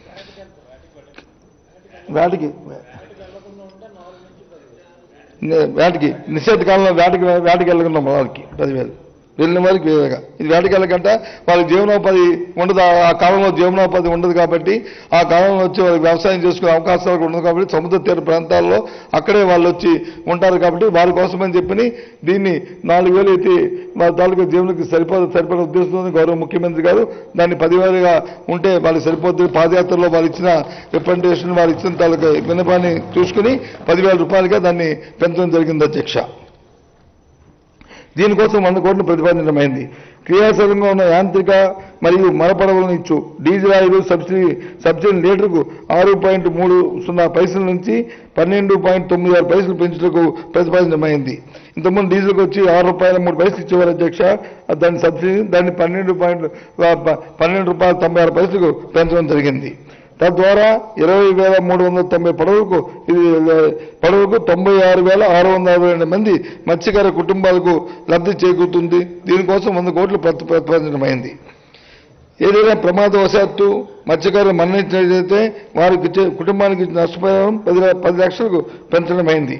వాటికి నే- వేటకి నిషేధ కాలంలో వేటకి వేటకి వెళ్ళకుండా వాళ్ళకి పదివేలు వెళ్ళిన వారికి వేరేగా ఇది వేటకి వెళ్ళకంట వాళ్ళకి జీవనోపాధి ఉండదు ఆ- ఆ కాలంలో జీవనోపాధి ఉండదు కాబట్టి ఆ కాలంలో వచ్చి వాళ్ళకి వ్యవసాయం చేసుకునే అవకాశాలు కూడా ఉండదు కాబట్టి సముద్ర తీర ప్రాంతాల్లో అక్కడే వాళ్ళు వచ్చి ఉంటారు కాబట్టి వారి కోసమని చెప్పి దీన్ని నాలుగు వేలు అయితే వాళ్ళ తాలూకా జీవనకి సరిపోదు సరిపడే ఉద్దేశంతో గౌరవ ముఖ్యమంత్రి గారు దాన్ని పదివేలుగా ఉంటే వాళ్ళకి సరిపోతుంది పాదయాత్రలో వాళ్ళు ఇచ్చిన రిప్రజెంటేషన్ వాళ్ళు ఇచ్చిన తాలూకా విన్నపాన్ని చూసుకుని పదివేల రూపాయలుగా దాన్ని పెంచడం జరిగింది అధ్యక్ష దీనికోసం వంద కోట్లు ప్రతిపాదించడమైంది క్రియాశీలంగా ఉన్న యాంత్రిక మరియు మరపడవలను ఇచ్చు డీజిల్ ఆయిల్ సబ్సిడీ సబ్సిడీ లీటర్కు ఆరు పాయింట్ మూడు సున్నా పైసల నుంచి పన్నెండు పాయింట్ తొమ్మిది ఆరు పైసలు పెంచుటకు ప్రతిపాదించమైంది ఇంతకుముందు డీజిల్కి వచ్చి ఆరు రూపాయల మూడు పైసలు ఇచ్చేవారు అధ్యక్ష దాని సబ్సిడీ దాన్ని పన్నెండు పాయింట్ పన్నెండు రూపాయల తొంభై ఆరు పైసలకు పెంచడం జరిగింది తద్వారా ఇరవై వేల మూడు వందల తొంభై పడవలకు ఇది పడవకు తొంభై ఆరు వేల ఆరు వందల అరవై రెండు మంది మత్స్యకార కుటుంబాలకు లబ్ధి చేకూరుతుంది దీనికోసం వంద కోట్లు ప్రతి ప్రతిపాదించడమైంది ఏదైనా ప్రమాదవశాత్తు మత్స్యకారులు మరణించినట్లయితే వారికి ఇచ్చే కుటుంబానికి ఇచ్చే నష్టపరిహారం పది ల- పది లక్షలకు పెంచడమైంది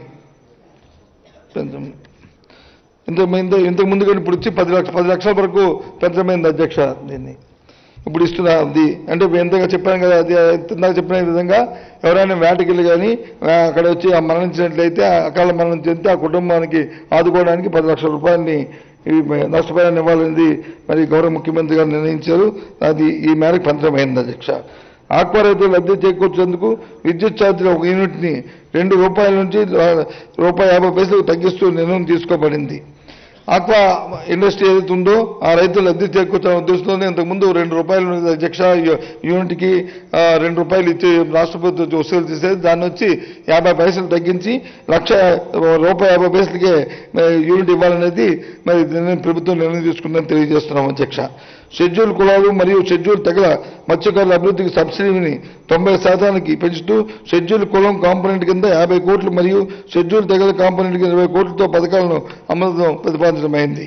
పెంచడం ఇంత ఇంత ఇంతకు ముందు కానీ ఇప్పుడు వచ్చి పది లక్ష పది లక్షల వరకు పెంచడమైంది అధ్యక్ష దీన్ని ఇప్పుడు ఇస్తున్నా అది అంటే ఎంతగా చెప్పాను కదా అది ఇందాక చెప్పిన విధంగా ఎవరైనా వేటకెళ్ళి కానీ ఆ, అక్కడ వచ్చి ఆ మరణించినట్లయితే ఆ అకాల మరణం చెందితే ఆ కుటుంబానికి ఆదుకోవడానికి పది లక్షల రూపాయలని ఈ నష్టపరిహారం ఇవ్వాలనేది మరి గౌరవ ముఖ్యమంత్రి గారు నిర్ణయించారు అది ఈ మేరకు పంచడమైంది అధ్యక్ష ఆక్వా రైతులు లబ్ధి చేకూర్చేందుకు విద్యుత్ ఛార్జీల ఒక యూనిట్ని రెండు రూపాయల నుంచి ఆ, రూపాయి యాభై పైసలకు తగ్గిస్తూ నిర్ణయం తీసుకోబడింది ఆక్వా ఇండస్ట్రీ ఏదైతే ఉందో ఆ రైతులు లబ్ధి చేకూర్చిన ఉద్దేశంతోనే ఇంతకుముందు రెండు రూపాయలు ఉండేది అధ్యక్ష యూ- యూనిట్కి ఆ, రెండు రూపాయలు ఇచ్చి రాష్ట్ర ప్రభుత్వం వసూలు చేసేది దాన్ని వచ్చి యాభై పైసలు తగ్గించి లక్ష రూపాయి యాభై పైసలకే మరి యూనిట్ ఇవ్వాలనేది మరి నిర్ణయం ప్రభుత్వం నిర్ణయం తీసుకుందని తెలియజేస్తున్నాం అధ్యక్ష షెడ్యూల్ కులాలు మరియు షెడ్యూల్ తెగల మత్స్యకారుల అభివృద్ధికి సబ్సిడీని తొంభై శాతానికి పెంచుతూ షెడ్యూల్ కులం కాంపోనెంట్ కింద యాభై కోట్లు మరియు షెడ్యూల్ తెగల కాంపోనెంట్ కింద ఇరవై కోట్లతో పథకాలను అమలు ప్రతిపాదించడమైంది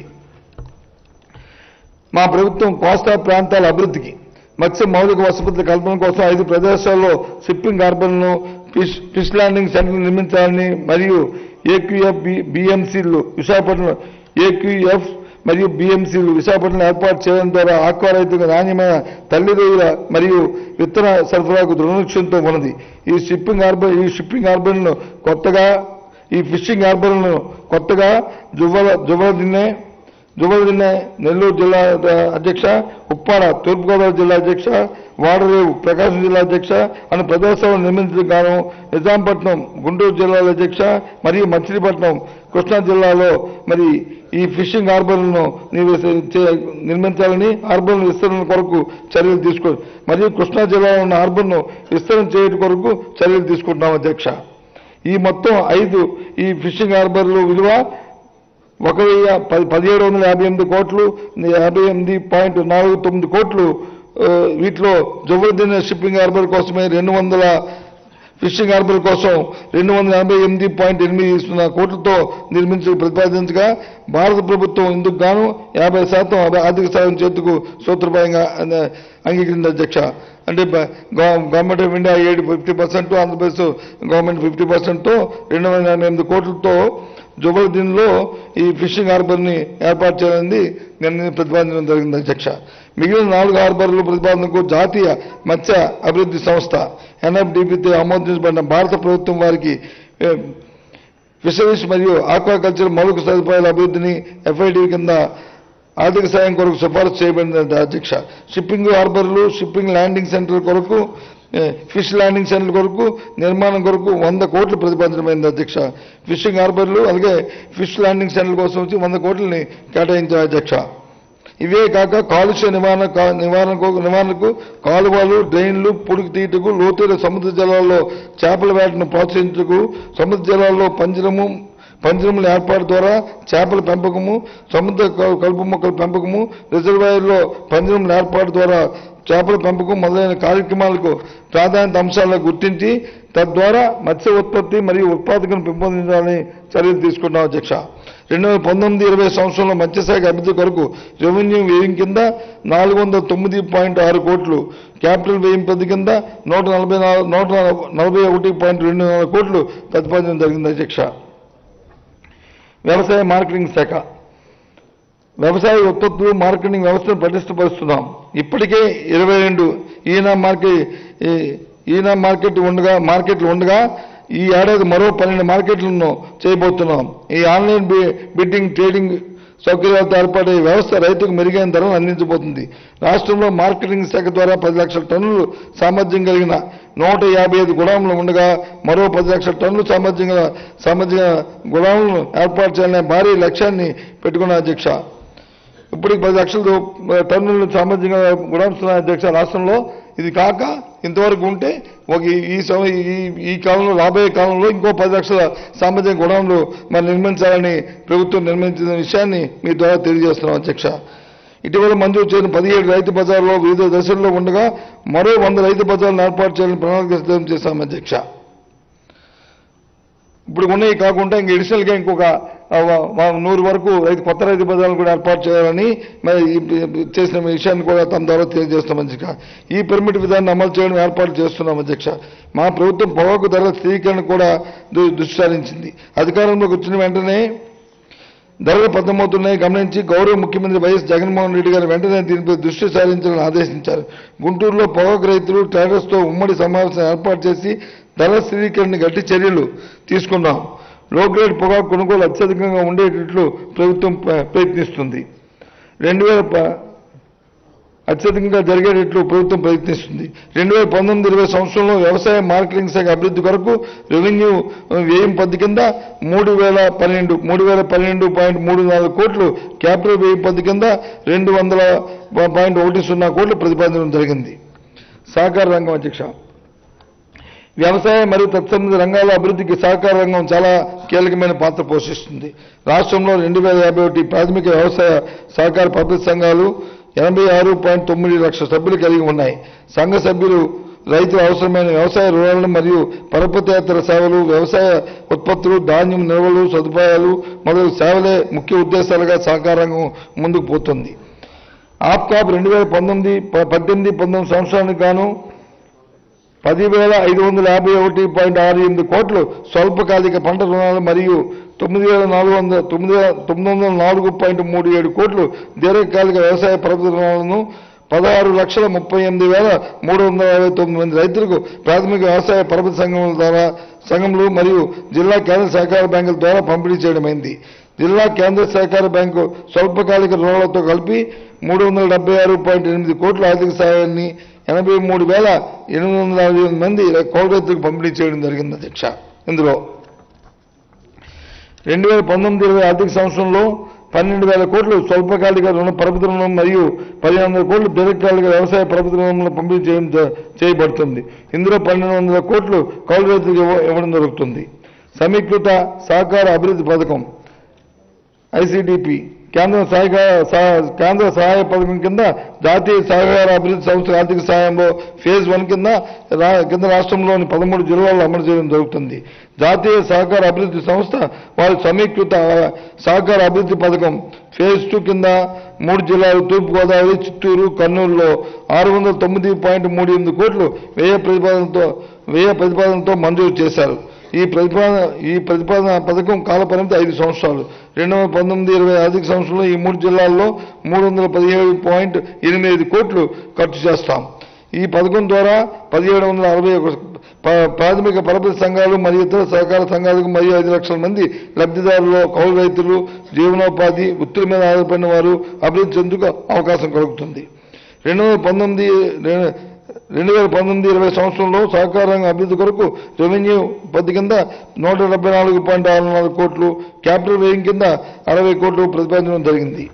మా ప్రభుత్వం కోస్తా ప్రాంతాల అభివృద్ధికి మత్స్య మౌలిక వసతుల కల్పన కోసం ఐదు ప్రదేశాల్లో షిప్పింగ్ హార్బర్లను ఫిష్ ఫిష్ ల్యాండింగ్ సెంటర్ నిర్మించాలని మరియు ఏక్యూఎఫ్ బిఎంసీలు విశాఖపట్నం ఏక్యూఎఫ్ మరియు బిఎంసీలు విశాఖపట్నం ఏర్పాటు చేయడం ద్వారా ఆక్వా రైతులకు నాణ్యమైన తల్లి రొయ్యల మరియు విత్తన సరఫరాకు దృఢనిశ్చయంతో ఉన్నది ఈ షిప్పింగ్ హార్బర్ ఈ షిప్పింగ్ హార్బర్లను కొత్తగా ఈ ఫిషింగ్ హార్బర్లను కొత్తగా జువ్వల జువ్వల దిన్నే జువల్దిన్నె నెల్లూరు జిల్లా ఆ, అధ్యక్ష ఉప్పాడ తూర్పుగోదావరి జిల్లా అధ్యక్ష వాడరేవు ప్రకాశం జిల్లా అధ్యక్ష అనే ప్రదేశాలను నిర్మించడం గాను నిజాంపట్నం గుంటూరు జిల్లాల అధ్యక్ష మరియు మచిలీపట్నం కృష్ణా జిల్లాలో మరి ఈ ఫిషింగ్ హార్బర్లను నిర్వహి- చే- నిర్మించాలని హార్బర్ను విస్తరణ కొరకు చర్యలు తీసుకో మరియు కృష్ణా జిల్లాలో ఉన్న హార్బర్ను విస్తరణ చేయడం కొరకు చర్యలు తీసుకుంటున్నాం అధ్యక్ష ఈ మొత్తం ఐదు ఈ ఫిషింగ్ హార్బర్లు విలువ ఒక వెయ్యి పది పదిహేడు వందల యాభై ఎనిమిది కోట్లు యాభై ఎనిమిది పాయింట్ నాలుగు తొమ్మిది కోట్లు ఆ, వీటిలో జబర్దన్ షిప్పింగ్ హార్బర్ కోసమే రెండు వందల ఫిషింగ్ హార్బర్ కోసం రెండు వందల ఎనభై ఎనిమిది పాయింట్ ఎనిమిది సున్నా కోట్లతో నిర్మించి ప్రతిపాదించగా భారత ప్రభుత్వం ఇందుకు గాను యాభై శాతం అభి- ఆర్థిక సాయం చేతుకు సూత్రప్రాయంగా అన- అంగీకరించింది అధ్యక్ష అంటే బ- గవ- గవర్నమెంట్ ఆఫ్ ఇండియా ఏడు fifty percent Andhra Pradesh government fifty పర్సెంట్తో రెండు వందల ఎనభై ఎనిమిది కోట్లతో జుబల్దీన్లో ఈ ఫిషింగ్ హార్బర్ని ఏర్పాటు చేయాలని నిర్ణయం ప్రతిపాదించడం జరిగింది అధ్యక్ష మిగిలిన నాలుగు హార్బర్ల ప్రతిపాదనకు జాతీయ మత్స్య అభివృద్ధి సంస్థ ఎన్ఎఫ్డిపితో ఆమోదించబడిన భారత ప్రభుత్వం వారికి ఏ, ఫిషరీస్ మరియు ఆక్వాకల్చర్ మౌలిక సదుపాయాల అభివృద్ధిని ఎఫ్ఐడి కింద ఆర్థిక సాయం కొరకు సిఫారసు చేయబడింది అధ్యక్ష షిప్పింగ్ హార్బర్లు షిప్పింగ్ ల్యాండింగ్ సెంటర్ కొరకు ఏ, ఫిష్ ల్యాండింగ్ సెంటర్ కొరకు నిర్మాణం కొరకు వంద కోట్లు ప్రతిపాదించమైంది అధ్యక్ష ఫిషింగ్ హార్బర్లు అలాగే ఫిష్ ల్యాండింగ్ సెంటర్ కోసం వచ్చి వంద కోట్లని కేటాయించారు అధ్యక్ష ఇవే కాక కాలుష్య నివారణ కా- నివారణకు నివారణకు కాలువలు డ్రైన్లు పుడికి తీయటకు లోతైన సముద్ర జలాల్లో చేపల వేటను ప్రోత్సహించుటకు సముద్ర జలాల్లో పంజరము పంజరముల ఏర్పాటు ద్వారా చేపల పెంపకము సముద్ర క- కలుపు మొక్కల పెంపకము రిజర్వాయర్లో పంజరముల ఏర్పాటు ద్వారా చేపల పెంపకం మొదలైన కార్యక్రమాలకు ప్రాధాన్యత అంశాలను గుర్తించి తద్వారా మత్స్య ఉత్పత్తి మరియు ఉత్పాదకను పెంపొందించాలని చర్యలు తీసుకున్నాం అధ్యక్ష రెండు వేల పంతొమ్మిది ఇరవై సంవత్సరంలో మత్స్యశాఖ అభివృద్ధి కొరకు రెవెన్యూ వ్యయం కింద నాలుగు వందల తొమ్మిది పాయింట్ ఆరు కోట్లు క్యాపిటల్ వ్యయం పద్ధతి కింద నూట నలభై నాలుగు నూట నలభై ఒకటి పాయింట్ రెండు నాలుగు కోట్లు ప్రతిపాదించడం జరిగింది అధ్యక్ష వ్యవసాయ మార్కెటింగ్ శాఖ వ్యవసాయ ఉత్పత్తులు మార్కెటింగ్ వ్యవస్థను పటిష్టపరుస్తున్నాం ఇప్పటికే ఇరవై రెండు ఈనా మార్కెట్ ఈనా మార్కెట్ ఉండగా మార్కెట్లు ఉండగా ఈ ఏడాది మరో పన్నెండు మార్కెట్లను చేయబోతున్నాం ఈ ఆన్లైన్ బి- బిడ్డింగ్ ట్రేడింగ్ సౌకర్యాలతో ఏర్పడే వ్యవస్థ రైతుకు మెరుగైన ధరలు అందించబోతుంది రాష్ట్రంలో మార్కెటింగ్ శాఖ ద్వారా పది లక్షల టన్నులు సామర్థ్యం కలిగిన నూట యాభై ఐదు గుడాములు ఉండగా మరో పది లక్షల టన్నులు సామర్థ్యం గల సామర్థ్యం గల గుడాములను ఏర్పాటు చేయాలనే భారీ లక్ష్యాన్ని పెట్టుకున్న అధ్యక్ష ఇప్పటికి పది లక్షల టన్నులు సామర్థ్యంగా గుడాంస్తున్న అధ్యక్ష రాష్ట్రంలో ఇది కాక ఇంతవరకు ఉంటే ఒక ఈ- ఈ సమ- ఈ ఈ కాలంలో రాబోయే కాలంలో ఇంకో పది లక్షల సామర్థ్యం గుడాంలు మరి నిర్మించాలని ప్రభుత్వం నిర్మించిన విషయాన్ని మీ ద్వారా తెలియజేస్తున్నాం అధ్యక్ష ఇటీవల మంజూరు చేసిన పదిహేడు రైతు బజార్లో వివిధ దశల్లో ఉండగా మరో వంద రైతు బజార్లను ఏర్పాటు చేయాలని ప్రణాళిక సిద్ధం చేశాం అధ్యక్ష ఇప్పుడు ఉన్నవి కాకుండా ఇంక అడిషనల్గా ఇంకొక ఆ, వ- వ- నూరు వరకు రైతు కొత్త రైతు బజార్లు కూడా ఏర్పాటు చేయాలని మరి ఈ- చేసిన విషయాన్ని కూడా తమ ద్వారా తెలియజేస్తాం అధ్యక్ష ఈ పెర్మిట్ విధానాన్ని అమలు చేయడం ఏర్పాటు చేస్తున్నాం అధ్యక్ష మా ప్రభుత్వం పొగాకు ధరల స్థిరీకరణ కూడా దు- దృష్టి సారించింది అధికారంలోకి వచ్చిన వెంటనే ధరలు పతమవుతున్నాయి గమనించి గౌరవ ముఖ్యమంత్రి వైఎస్ జగన్మోహన్ రెడ్డి గారు వెంటనే దీనిపై దృష్టి సారించాలని ఆదేశించారు గుంటూరులో పొగాకు రైతులు ట్రేడర్స్తో ఉమ్మడి సమావేశం ఏర్పాటు చేసి ధరల స్థిరీకరణ గట్టి చర్యలు తీసుకున్నాం లో గ్రేడ్ పొగాకు కొనుగోలు అత్యధికంగా ఉండేటట్లు ప్రభుత్వం ప్ర- ప్రయత్నిస్తుంది రెండు వేల ప- అత్యధికంగా జరిగేటట్లు ప్రభుత్వం ప్రయత్నిస్తుంది రెండు వేల పంతొమ్మిది ఇరవై సంవత్సరంలో వ్యవసాయ మార్కెటింగ్ శాఖ అభివృద్ధి కొరకు రెవెన్యూ ఆ, వ్యయం పద్ధతి కింద మూడు వేల పన్నెండు మూడు వేల పన్నెండు పాయింట్ మూడు నాలుగు కోట్లు క్యాపిటల్ వ్యయం పద్ధతి కింద రెండు వందల పాయింట్ ఒకటి సున్నా కోట్లు ప్రతిపాదించడం జరిగింది సహకార రంగం అధ్యక్ష వ్యవసాయ మరియు తత్సంబంధ రంగాల అభివృద్ధికి సహకార రంగం చాలా కీలకమైన పాత్ర పోషిస్తుంది రాష్ట్రంలో రెండు వేల యాభై ఒకటి ప్రాథమిక వ్యవసాయ సహకార పద్ధతి సంఘాలు ఎనభై ఆరు పాయింట్ తొమ్మిది లక్షల సభ్యులు కలిగి ఉన్నాయి సంఘ సభ్యులు రైతుల అవసరమైన వ్యవసాయ రుణాలను మరియు పరపతేతర సేవలు వ్యవసాయ ఉత్పత్తులు ధాన్యం నిల్వలు సదుపాయాలు మొదలగు సేవలే ముఖ్య ఉద్దేశాలుగా సహకార రంగం ముందుకు పోతుంది ఆప్కాప్ రెండు వేల పంతొమ్మిది ప- పద్దెనిమిది పంతొమ్మిది సంవత్సరానికి గాను పదివేల ఐదు వందల యాభై ఒకటి పాయింట్ ఆరు ఎనిమిది కోట్లు స్వల్పకాలిక పంట రుణాలు మరియు తొమ్మిది వేల నాలుగు వందల తొమ్మిది వేల తొమ్మిది వందల నాలుగు పాయింట్ మూడు ఏడు కోట్లు దీర్ఘకాలిక వ్యవసాయ ప్రభుత్వ రుణాలను పదహారు లక్షల ముప్పై ఎనిమిది వేల మూడు వందల యాభై తొమ్మిది మంది రైతులకు ప్రాథమిక వ్యవసాయ పరపతి సంఘముల ద్వారా సంఘములు మరియు జిల్లా కేంద్ర సహకార బ్యాంకుల ద్వారా పంపిణీ చేయడమైంది జిల్లా కేంద్ర సహకార బ్యాంకు స్వల్పకాలిక రుణాలతో కలిపి మూడు వందల డెబ్బై ఆరు పాయింట్ ఎనిమిది కోట్ల ఆర్థిక సహాయాన్ని ఎనభై మూడు వేల ఎనిమిది వందల నలభై ఎనిమిది మంది కౌలు రైతులకు పంపిణీ చేయడం జరిగింది అధ్యక్ష ఇందులో రెండు వేల పంతొమ్మిది ఇరవై ఆర్థిక సంవత్సరంలో పన్నెండు వేల కోట్లు స్వల్పకాలిక రుణ పరపతి రుణం మరియు పదిహేను వందల కోట్లు దీర్ఘకాలిక వ్యవసాయ పరపతి రుణంలో పంపిణీ చేయడం జ- చేయబడుతుంది ఇందులో పన్నెండు వందల కోట్లు కౌలు రైతులకు ఇవ్వ- ఇవ్వడం జరుగుతుంది సమీకృత సహకార అభివృద్ధి పథకం ఐసిడిపి కేంద్ర సహాయక సహ- కేంద్ర సహాయ పథకం కింద జాతీయ సహకార అభివృద్ధి సంస్థ ఆర్థిక సహాయంలో ఫేజ్ వన్ కింద రా- కింద రాష్ట్రంలోని పదమూడు జిల్లాల్లో అమలు చేయడం జరుగుతుంది జాతీయ సహకార అభివృద్ధి సంస్థ వారి సమీకృత సహకార అభివృద్ధి పథకం ఫేజ్ టూ కింద మూడు జిల్లాలు తూర్పుగోదావరి చిత్తూరు కర్నూలులో ఆరు వందల తొమ్మిది పాయింట్ మూడు ఎనిమిది కోట్లు వ్యయ ప్రతిపాదనతో వ్యయ ప్రతిపాదనతో మంజూరు చేశారు ఈ ప్రతిపాదన ఈ ప్రతిపాదన పథకం కాలపరిమితి ఐదు సంవత్సరాలు రెండు వేల పంతొమ్మిది ఇరవై ఆర్థిక సంవత్సరంలో ఈ మూడు జిల్లాల్లో మూడు వందల పదిహేడు పాయింట్ ఎనిమిది ఐదు కోట్లు ఖర్చు చేస్తాం ఈ పథకం ద్వారా పదిహేడు వందల అరవై ఒక ప- ప్రాథమిక పరపతి సంఘాలు మరియు ఇతర సహకార సంఘాలకు మరియు ఐదు లక్షల మంది లబ్ధిదారులు కౌలు రైతులు జీవనోపాధి వృత్తుల మీద ఆధారపడిన వారు అభివృద్ధి చెందుకు అవకాశం కలుగుతుంది రెండు వేల పంతొమ్మిది రె- రెండు వేల పంతొమ్మిది ఇరవై సంవత్సరంలో సహకార రంగ అభివృద్ధి కొరకు రెవెన్యూ పద్ధతి కింద నూట డెబ్బై నాలుగు పాయింట్ ఆరు నాలుగు కోట్లు క్యాపిటల్ వ్యయం కింద అరవై కోట్లు ప్రతిపాదించడం జరిగింది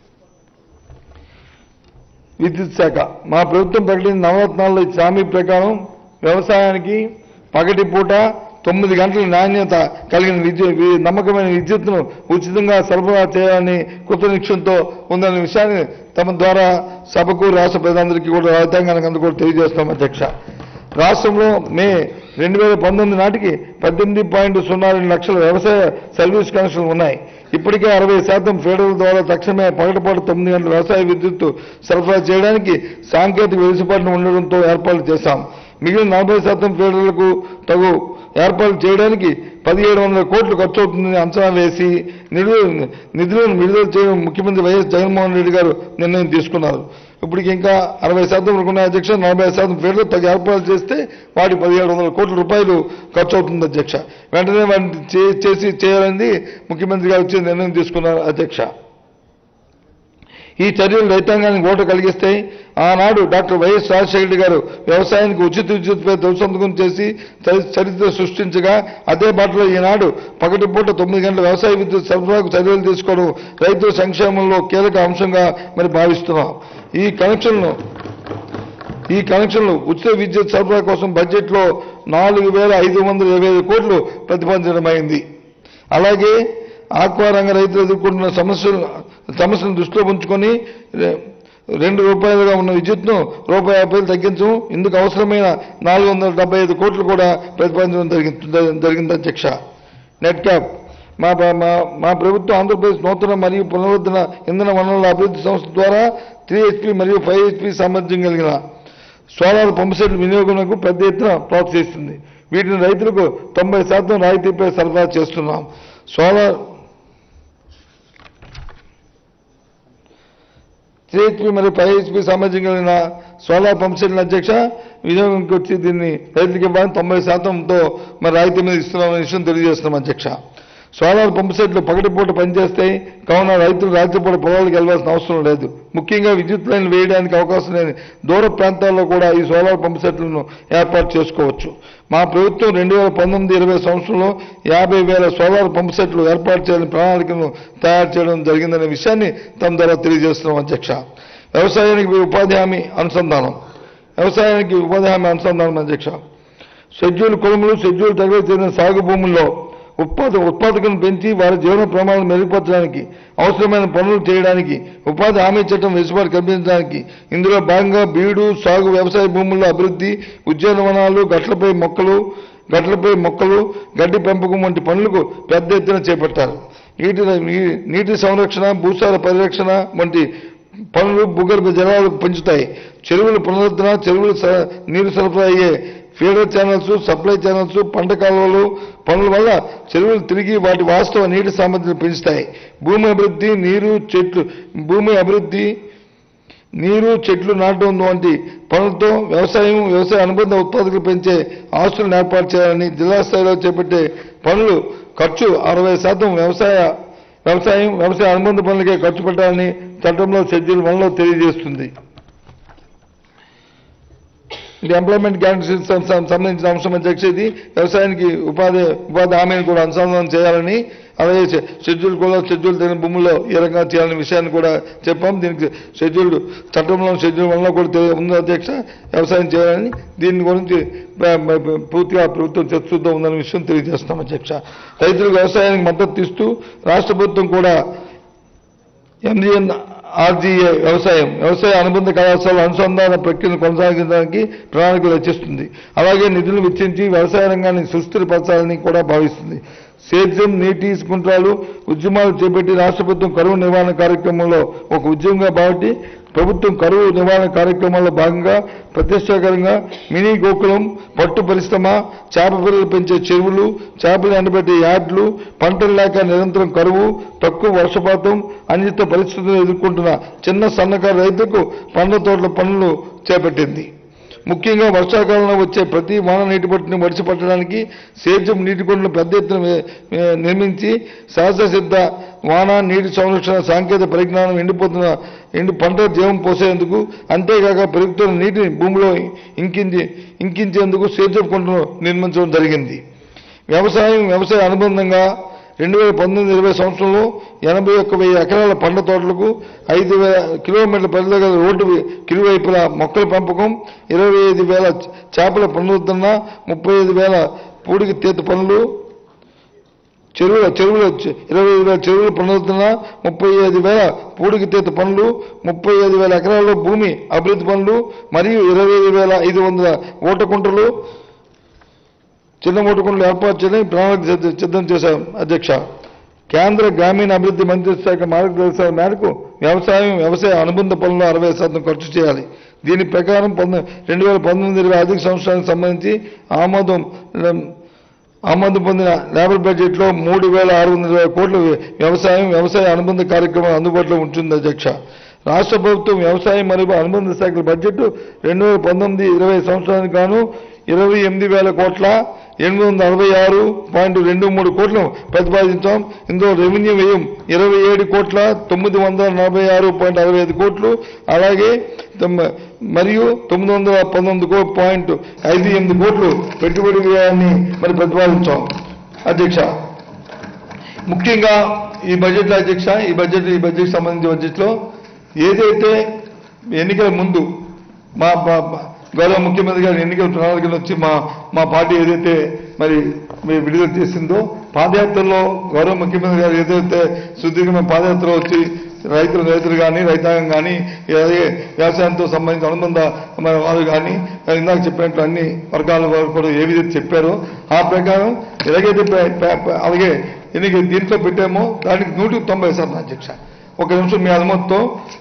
విద్యుత్ శాఖ మా ప్రభుత్వం ప్రకటించిన నవరత్నాల్లో ఇచ్చే హామీ ప్రకారం వ్యవసాయానికి పగటి పూట తొమ్మిది గంటల నాణ్యత కలిగిన విద్యుత్ వి- నమ్మకమైన విద్యుత్తును ఉచితంగా సరఫరా చేయాలని కృత నిక్షంతో ఉందనే విషయాన్ని తమ ద్వారా సభకు రాష్ట్ర ప్రజలందరికీ కూడా రైతాంగానికి అందరూ కూడా తెలియజేస్తున్నాం అధ్యక్ష రాష్ట్రంలో మే రెండు వేల పంతొమ్మిది నాటికి పద్దెనిమిది పాయింట్ సున్నా రెండు లక్షల వ్యవసాయ సర్వీస్ కనెక్షన్లు ఉన్నాయి ఇప్పటికే అరవై శాతం ఫీడర్ల ద్వారా తక్షణమే పగటిపాటు తొమ్మిది గంటల వ్యవసాయ విద్యుత్తు సరఫరా చేయడానికి సాంకేతిక వెసులుబాటును ఉండడంతో ఏర్పాట్లు చేశాం మిగిలిన నలభై శాతం ఫీడర్లకు తగు ఏర్పాట్లు చేయడానికి పదిహేడు వందల కోట్లు ఖర్చు అవుతుందని అంచనా వేసి నిధులు నిధులను విడుదల చేయడం ముఖ్యమంత్రి వైఎస్ జగన్మోహన్ రెడ్డి గారు నిర్ణయం తీసుకున్నారు ఇప్పటికి ఇంకా అరవై శాతం వరకు ఉన్న అధ్యక్ష నలభై శాతం ఫీడర్లు తగు ఏర్పాట్లు చేస్తే వాటి పదిహేడు వందల కోట్ల రూపాయలు ఖర్చు అవుతుంది అధ్యక్ష వెంటనే వాటిని చే- చేసి చేయాలని ముఖ్యమంత్రి గారు వచ్చి నిర్ణయం తీసుకున్నారు అధ్యక్ష ఈ చర్యలు రైతాంగానికి ఓటు కలిగిస్తాయి ఆనాడు డాక్టర్ వైఎస్ రాజశేఖర రెడ్డి గారు వ్యవసాయానికి ఉచిత విద్యుత్పై తొలిసంతకం చేసి చరి- చరిత్ర సృష్టించగా అదే బాటలో ఈనాడు పగటిపూట తొమ్మిది గంటల వ్యవసాయ విద్యుత్ సరఫరాకు చర్యలు తీసుకోవడం రైతుల సంక్షేమంలో కీలక అంశంగా మరి భావిస్తున్నాం ఈ కనెక్షన్ను ఈ కనెక్షన్లు ఉచిత విద్యుత్ సరఫరా కోసం బడ్జెట్లో నాలుగు వేల ఐదు వందల ఇరవై ఐదు కోట్లు ప్రతిపాదించడమైంది అలాగే ఆక్వా రంగ రైతులు ఎదుర్కొంటున్న సమస్యలు సమస్యలను దృష్టిలో ఉంచుకొని రె- రెండు రూపాయలుగా ఉన్న విద్యుత్ను రూపాయి యాభైలు తగ్గించడం ఇందుకు అవసరమైన నాలుగు వందల డెబ్బై ఐదు కోట్లు కూడా ప్రతిపాదించడం జరిగింది జరిగింది అధ్యక్ష నెట్ క్యాప్ మా ప్ర- మా మా ప్రభుత్వం ఆంధ్రప్రదేశ్ నూతన మరియు పునరుద్ధరణ ఇంధన వనరుల అభివృద్ధి సంస్థ ద్వారా త్రీ హెచ్పి మరియు ఫైవ్ హెచ్పి సామర్థ్యం కలిగిన సోలార్ పంప్ సెట్ల వినియోగంకు పెద్ద ఎత్తున ప్రోత్సహిస్తుంది వీటిని రైతులకు తొంభై శాతం రాయితీపై సరఫరా చేస్తున్నాం సోలార్ త్రీ హెచ్పి మరియు ఫైవ్ హెచ్పి సామర్థ్యం కలిగిన సోలార్ పంప్ సెట్ల అధ్యక్ష వినియోగంకి వచ్చి దీన్ని రైతులకు ఇవ్వాలని తొంభై శాతంతో మరి రాయితీ మీద ఇస్తున్నామనే విషయం తెలియజేస్తున్నాం అధ్యక్ష సోలార్ పంప్ సెట్లు పగటిపూట పనిచేస్తాయి కావున రైతులు రాత్రిపూట పొలాలకు వెళ్ళాల్సిన అవసరం లేదు ముఖ్యంగా విద్యుత్ లైన్లు వేయడానికి అవకాశం లేని దూర ప్రాంతాల్లో కూడా ఈ సోలార్ పంప్ సెట్లను ఏర్పాటు చేసుకోవచ్చు మా ప్రభుత్వం రెండు వేల పంతొమ్మిది ఇరవై సంవత్సరంలో యాభై వేల సోలార్ పంప్ సెట్లు ఏర్పాటు చేయాలని ప్రణాళికను తయారు చేయడం జరిగిందనే విషయాన్ని తమ ద్వారా తెలియజేస్తున్నాం అధ్యక్ష వ్యవసాయానికి ఉపాధి హామీ అనుసంధానం వ్యవసాయానికి ఉపాధి హామీ అనుసంధానం అధ్యక్ష షెడ్యూల్ కులములు షెడ్యూల్ తరగతి చెందిన సాగు భూముల్లో ఉత్పాద ఉత్పాదకను పెంచి వారి జీవన ప్రమాణాలు మెరుగుపరచడానికి అవసరమైన పనులు చేయడానికి ఉపాధి హామీ చట్టం వెసులుబాటు కల్పించడానికి ఇందులో భాగంగా బీడు సాగు వ్యవసాయ భూముల్లో అభివృద్ధి ఉద్యానవనాలు గట్లపై మొక్కలు గట్లపై మొక్కలు గడ్డి పెంపకం వంటి పనులకు పెద్ద ఎత్తున చేపట్టారు నీటి నీ- నీటి సంరక్షణ భూసార పరిరక్షణ వంటి పనులు భూగర్భ జలాలు పెంచుతాయి చెరువుల పునరుద్ధరణ చెరువులు స- నీరు సరఫరా అయ్యే ఫీడర్ ఛానల్స్ సప్లై ఛానల్స్ పంట కాలువలు పనుల వల్ల చెరువులు తిరిగి వాటి వాస్తవ నీటి సామర్థ్యం పెంచుతాయి భూమి అభివృద్ధి నీరు చెట్లు భూమి అభివృద్ధి నీరు చెట్లు నాటడం వంటి పనులతో వ్యవసాయం వ్యవసాయ అనుబంధ ఉత్పాదకులు పెంచే ఆస్తులను ఏర్పాటు చేయాలని జిల్లా స్థాయిలో చేపట్టే పనులు ఖర్చు అరవై శాతం వ్యవసాయ వ్యవసాయం వ్యవసాయ అనుబంధ పనులకే ఖర్చు పెట్టాలని చట్టంలో షెడ్యూల్ వన్లో తెలియజేస్తుంది ఇది ఎంప్లాయ్మెంట్ గ్యారంటీ సంబంధించిన అంశం అధ్యక్ష ఇది వ్యవసాయానికి ఉపాధి ఉపాధి హామీని కూడా అనుసంధానం చేయాలని అలాగే షె- షెడ్యూల్ కూడా షెడ్యూల్ తెలియని భూముల్లో ఏ రకంగా చేయాలనే విషయాన్ని కూడా చెప్పాం దీనికి షెడ్యూల్ చట్టంలో షెడ్యూల్ వల్ల కూడా తెలి- ఉంది అధ్యక్ష వ్యవసాయం చేయాలని దీని గురించి ప- ప- పూర్తిగా ప్రభుత్వం చర్చిస్తూ ఉందనే విషయం తెలియజేస్తాం అధ్యక్ష రైతులకు వ్యవసాయానికి మద్దతు ఇస్తూ రాష్ట్ర ప్రభుత్వం కూడా ఎంజిఎన్ ఆర్జీఏ వ్యవసాయం వ్యవసాయ అనుబంధ కళాశాల అనుసంధాన ప్రక్రియను కొనసాగించడానికి ప్రణాళికలు రచిస్తుంది అలాగే నిధులు వెచ్చించి వ్యవసాయ రంగాన్ని సుస్థిరపరచాలని కూడా భావిస్తుంది సేద్యం నీటి కుంట్రాలు ఉద్యమాలు చేపట్టి రాష్ట్ర ప్రభుత్వం కరువు నివారణ కార్యక్రమంలో ఒక ఉద్యమంగా బాబట్టి ప్రభుత్వం కరువు నివారణ కార్యక్రమంలో భాగంగా ప్రతిష్టాకరంగా మినీ గోకులం పట్టు పరిశ్రమ చేప పిల్లలు పెంచే చెరువులు చేపలు ఎండబెట్టే యార్డ్లు పంటలు లేక నిరంతరం కరువు తక్కువ వర్షపాతం అనిత పరిస్థితులు ఎదుర్కొంటున్న చిన్న సన్నకారు రైతులకు పండ్ల తోటల పనులు చేపట్టింది ముఖ్యంగా వర్షాకాలంలో వచ్చే ప్రతి వాన నీటి పట్టుని వడిసి పట్టడానికి సేద్యం నీటి కుండలు పెద్ద ఎత్తున మే- మే- నిర్మించి సహజ సిద్ధ వాన నీటి సంరక్షణ సాంకేతిక పరిజ్ఞానం ఎండిపోతున్న ఎండు పంట జీవం పోసేందుకు అంతేకాక పెరుగుతున్న నీటిని భూమిలో ఇంకించి ఇంకించేందుకు సేద్యం కుంటను నిర్మించడం జరిగింది వ్యవసాయం వ్యవసాయ అనుబంధంగా రెండు వేల పంతొమ్మిది ఇరవై సంవత్సరంలో ఎనభై ఒక్క వెయ్యి ఎకరాల పంట తోటలకు ఐదు వేల కిలోమీటర్ల పరిధిలో గల రోడ్డు కిరువైపుల మొక్కల పెంపకం ఇరవై ఐదు వేల చేపల పునరుద్ధరణ ముప్పై ఐదు వేల పూడికి తీత పనులు చెరువుల చెరువుల చె- ఇరవై ఐదు వేల చెరువుల పునరుద్ధరణ ముప్పై ఐదు వేల పూడికి తీత పనులు ముప్పై ఐదు వేల ఎకరాల్లో భూమి అభివృద్ధి పనులు మరియు ఇరవై ఐదు వేల ఐదు వందల ఓటకుంటలు చిన్న ఓటకుంటలు ఏర్పాటు చేయడం ప్రణాళిక సిద్ధ- సిద్ధం చేశాం అధ్యక్ష కేంద్ర గ్రామీణ అభివృద్ధి మంత్రిత్వ శాఖ మార్గదర్శకాల మేరకు వ్యవసాయం వ్యవసాయ అనుబంధ పనుల్లో అరవై శాతం ఖర్చు చేయాలి దీని ప్రకారం పంద రెండు వేల పంతొమ్మిది ఇరవై ఆర్థిక సంవత్సరానికి సంబంధించి ఆమోదం ఆమోదం పొందిన లేబర్ బడ్జెట్లో మూడు వేల ఆరు వందల ఇరవై కోట్ల వ్యవసాయం వ్యవసాయ అనుబంధ కార్యక్రమం అందుబాటులో ఉంటుంది అధ్యక్ష రాష్ట్ర ప్రభుత్వం వ్యవసాయం మరియు అనుబంధ శాఖల బడ్జెట్ రెండు వేల పంతొమ్మిది ఇరవై సంవత్సరానికి గాను ఇరవై ఎనిమిది వేల కోట్ల ఎనిమిది వందల అరవై ఆరు పాయింట్ రెండు మూడు కోట్లు ప్రతిపాదించాం ఇందులో రెవెన్యూ వ్యయం ఇరవై ఏడు కోట్ల తొమ్మిది వందల నలభై ఆరు పాయింట్ అరవై ఐదు కోట్లు అలాగే తొమ్మ- మరియు తొమ్మిది వందల పంతొమ్మిది కో పాయింట్ ఐదు ఎనిమిది కోట్లు పెట్టుబడి వ్యయాన్ని మరి ప్రతిపాదించాం అధ్యక్ష ముఖ్యంగా ఈ బడ్జెట్లో అధ్యక్ష ఈ బడ్జెట్ ఈ బడ్జెట్ సంబంధించిన బడ్జెట్లో ఏదైతే ఎన్నికల ముందు మా మా- మా గౌరవ ముఖ్యమంత్రి గారి ఎన్నికల ప్రణాళికలు వచ్చి మా మా పార్టీ ఏదైతే మరి మీ విడుదల చేసిందో పాదయాత్రలో గౌరవ ముఖ్యమంత్రి గారు ఏదైతే సుదీర్ఘమైన పాదయాత్రలో వచ్చి రైతులు రైతులు కానీ రైతాంగం కానీ అలాగే వ్యవసాయంతో సంబంధించిన అనుబంధ మన వారు కానీ ఇందాక చెప్పినట్లు అన్ని వర్గాల వారు కూడా ఏ విధంగా చెప్పారో ఆ ప్రకారం ఎలాగైతే పే- పే- పే- అలాగే ఎన్నిక దీంట్లో పెట్టామో దానికి నూటికి తొంభై శాతం అధ్యక్ష ఒక నిమిషం మీ అనుమతితో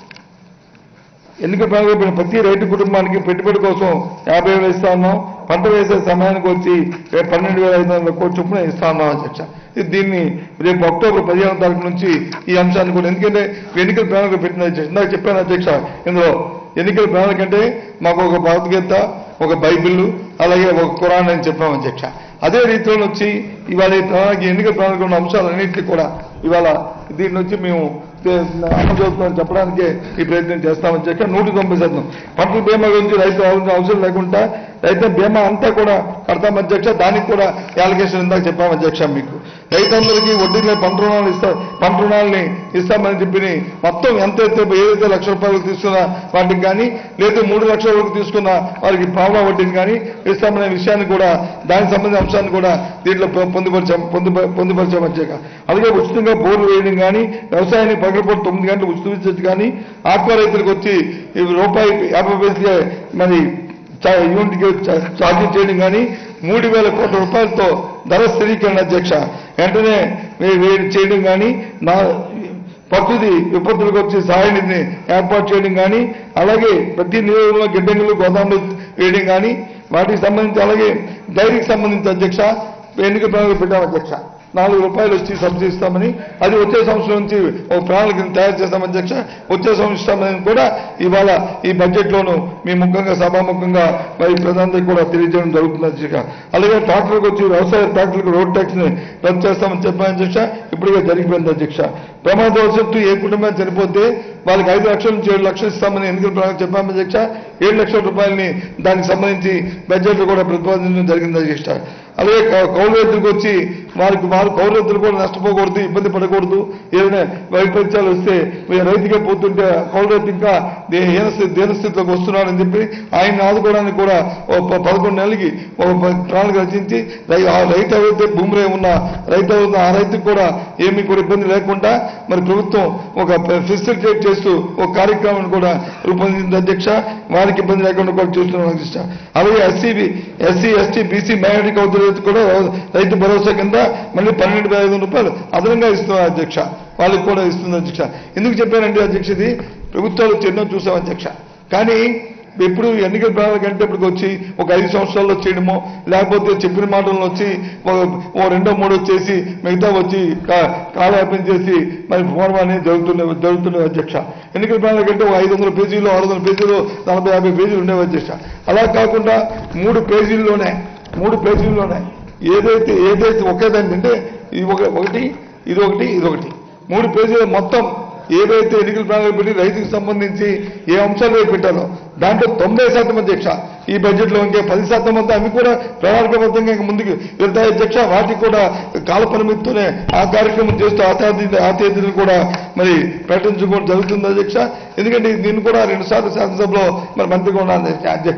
ఎన్నిక ప్రారంభమైన ప్రతి రైతు కుటుంబానికి పెట్టుబడి కోసం యాభై వేలు ఇస్తా ఉన్నాం పంట వేసే సమయానికి వచ్చి రేపు పన్నెండు వేల ఐదు వందల కోట్ల చొప్పున ఇస్తా ఉన్నాం అధ్యక్ష ఇది దీన్ని రేపు అక్టోబర్ పదిహేను తారీఖు నుంచి ఈ అంశాన్ని కూడా ఎందుకంటే ఎన్నికల ప్రణాళిక పెట్టిన అధ్యక్ష ఇందాక చెప్పాను అధ్యక్ష ఇందులో ఎన్నికల ప్రణాళిక అంటే మాకు ఒక భగవద్గీత ఒక బైబిల్ అలాగే ఒక ఖురాన్ అని చెప్పాం అధ్యక్ష అదే రీతిలో వచ్చి ఇవాళ ఈ ప్రణాళిక ఎన్నికల ప్రణాళిక ఉన్న అంశాలన్నింటినీ కూడా ఇవాళ దీని నుంచి మేము అమలు చేస్తున్నామని చెప్పడానికే ఈ ప్రయత్నం చేస్తామని చెప్పి నూట తొంభై శాతం పంటల బీమా గురించి రైతు ఆలోచన అవసరం లేకుండా రైతు బీమా అంతా కూడా కడతాం అధ్యక్ష దానికి కూడా అలిగేషన్ ఇందాక చెప్పాం అధ్యక్ష మీకు రైతులందరికీ వడ్డీ లేని పంట రుణాలు ఇస్తా పంట రుణాలని ఇస్తామని చెప్పి మొత్తం ఎంత అయితే ఏదైతే లక్ష రూపాయలకు తీసుకున్న వాటికి కానీ లేదా మూడు లక్షల వరకు తీసుకున్న వారికి పావలా వడ్డీని కానీ ఇస్తామనే విషయాన్ని కూడా దానికి సంబంధించిన అంశాన్ని కూడా దీంట్లో పొ- పొందుపరిచాం పొందుప పొందుపరిచాం అధ్యక్ష అలాగే ఉచితంగా బోర్లు వేయడం కానీ వ్యవసాయానికి పగలపూట తొమ్మిది గంటలు ఉచిత విద్యుత్ కానీ ఆక్వా రైతులకు వచ్చి ఈ రూపాయి యాభై పైసలే మరి చా- యూనిట్కి చా- ఛార్జీ చేయడం కానీ మూడు వేల కోట్ల రూపాయలతో ధర స్థిరీకరణ అధ్యక్ష వెంటనే వే- వే- చేయడం కానీ నా ప్రకృతి విపత్తులకు వచ్చి సహాయాన్ని ఏర్పాటు చేయడం కానీ అలాగే ప్రతి నియోజకవర్గంలో గిడ్డంగులు గోదాములు వేయడం కానీ వాటికి సంబంధించి అలాగే డైరీకి సంబంధించి అధ్యక్ష ఎన్నిక ప్రణాళిక పెట్టాం అధ్యక్ష నాలుగు రూపాయలు వచ్చి సబ్సిడీ ఇస్తామని అది వచ్చే సంవత్సరం నుంచి ఒక ప్రణాళికను తయారు చేస్తాం అధ్యక్ష వచ్చే సంవత్సరం కూడా ఇవాళ ఈ బడ్జెట్లోను మీ ముఖంగా సభాముఖంగా మరి ప్రధానికి కూడా తెలియజేయడం జరుగుతుంది అధ్యక్ష అలాగే ట్రాక్టర్కి వచ్చి వ్యవసాయ ట్రాక్టర్లకు రోడ్ ట్యాక్స్ ని రద్దు చేస్తామని చెప్పాను అధ్యక్ష ఇప్పటికే జరిగిపోయింది అధ్యక్ష ప్రమాదవశత్తు ఏ కుటుంబం చనిపోతే వాళ్ళకి ఐదు లక్షల నుంచి ఏడు లక్షలు ఇస్తామని ఎన్నికల ప్రణాళిక చెప్పాము అధ్యక్ష ఏడు లక్షల రూపాయలని దానికి సంబంధించి బడ్జెట్లో కూడా ప్రతిపాదించడం జరిగింది అధ్యక్ష అలాగే కౌ- కౌలు రైతులకు వచ్చి వారికి వారు కౌలు రైతులు కూడా నష్టపోకూడదు ఇబ్బంది పడకూడదు ఏదైనా వైపరీత్యాలు వస్తే మీరు రైతుగా పోతుంటే కౌలు రైతు ఇంకా దే- హీనస్థితి దీనస్థితిలోకి వస్తున్నాడని చెప్పి ఆయన ఆదుకోవడానికి కూడా ఓ ప- పదకొండు నెలలకి ఒక ప- ప్రణాళిక రచించి రై- ఆ రైతు ఎవరైతే భూమి ఉన్న రైతు ఎవరైతే ఆ రైతుకు కూడా ఏమీ కూడా ఇబ్బంది లేకుండా మరి ప్రభుత్వం ఒక ఫెసిలిటేట్ చేస్తూ ఒక కార్యక్రమాన్ని కూడా రూపొందించింది అధ్యక్ష వారికి ఇబ్బంది లేకుండా కూడా చూస్తున్నాం అధ్యక్ష అలాగే SC SC ST BC minority కౌలు రైతు కూడా రైతు భరోసా కింద మళ్ళీ పన్నెండు వేల ఐదు వందల రూపాయలు అదనంగా ఇస్తున్నారు అధ్యక్ష వాళ్ళకి కూడా ఇస్తుంది అధ్యక్ష ఎందుకు చెప్పానంటే అధ్యక్ష ఇది ప్రభుత్వాలు ఎన్నో చూసాం అధ్యక్ష కానీ ఎప్పుడు ఎన్నికల ప్రణాళిక అంటే ఇప్పటికి వచ్చి ఒక ఐదు సంవత్సరాల్లో చేయడమో లేకపోతే చెప్పిన మాటలను వచ్చి ఒక- ఓ రెండో మూడో చేసి మిగతా వచ్చి కా- కాలయాపన చేసి మరి ఫోర్మ్ అనేది జరుగుతున్న జరుగుతున్న అధ్యక్ష ఎన్నికల ప్రణాళిక అంటే ఒక ఐదు వందల పేజీలు ఆరు వందల పేజీలు నలభై యాభై పేజీలు ఉండేవి అధ్యక్ష అలా కాకుండా మూడు పేజీల్లోనే మూడు పేజీల్లోనే ఏదైతే ఏదైతే ఒకేదాన్ని అంటే ఇది ఒక ఒకటి ఇది ఒకటి ఇది ఒకటి మూడు పేజీలు మొత్తం ఏదైతే ఎన్నికల ప్రణాళిక పెట్టి రైతుకు సంబంధించి ఏ అంశాలు అయితే పెట్టారో దాంట్లో తొంభై శాతం అధ్యక్ష ఈ బడ్జెట్లో ఇంకే పది శాతం అంతా అవి కూడా ప్రణాళికబద్ధంగా ఇంకా ముందుకు వెళ్తాయి అధ్యక్ష వాటికి కూడా కాల పరిమితితోనే ఆ కార్యక్రమం చేస్తూ ఆ తేదీ ఆ తేదీని కూడా మరి ప్రకటించుకోవడం జరుగుతుంది అధ్యక్ష ఎందుకంటే దీన్ని కూడా రెండు సార్లు శాసనసభలో మరి మంత్రిగా ఉన్నాను అధ్యక్ష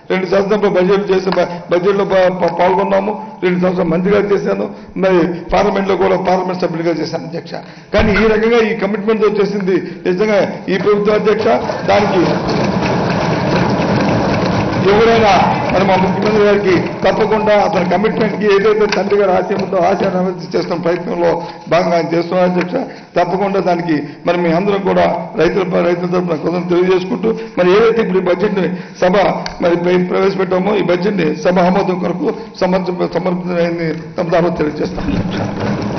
రెండు సంవత్సరాలు బడ్జెట్ చేసి బ- బడ్జెట్లో పా- పా- పాల్గొన్నాము రెండు సంవత్సరాలు మంత్రిగా చేశాను మరి పార్లమెంట్లో కూడా పార్లమెంట్ సభ్యుడిగా చేశాను అధ్యక్ష కానీ ఈ రకంగా ఈ కమిట్మెంట్ వచ్చేసింది నిజంగా ఈ ప్రభుత్వ అధ్యక్ష దానికి ఎవరైనా మరి మా ముఖ్యమంత్రి గారికి తప్పకుండా అతని కమిట్మెంట్ కి ఏదైతే తండ్రి గారు ఆశయం ఉందో ఆశయాన్ని నెరవేర్చి చేస్తున్న ప్రయత్నంలో భాగంగా ఆయన చేస్తున్నారు అధ్యక్ష తప్పకుండా దానికి మరి మీ అందరం కూడా రైతుల రైతుల తరఫున కృతజ్ఞతలు తెలియజేసుకుంటూ మరి ఏదైతే ఇప్పుడు ఈ బడ్జెట్ ని సభ మరి ప్ర- ప్రవేశపెట్టామో ఈ బడ్జెట్ ని సభ ఆమోదం కొరకు సమర్ప సమర్పించని తమ ద్వారా తెలియజేస్తాం అధ్యక్ష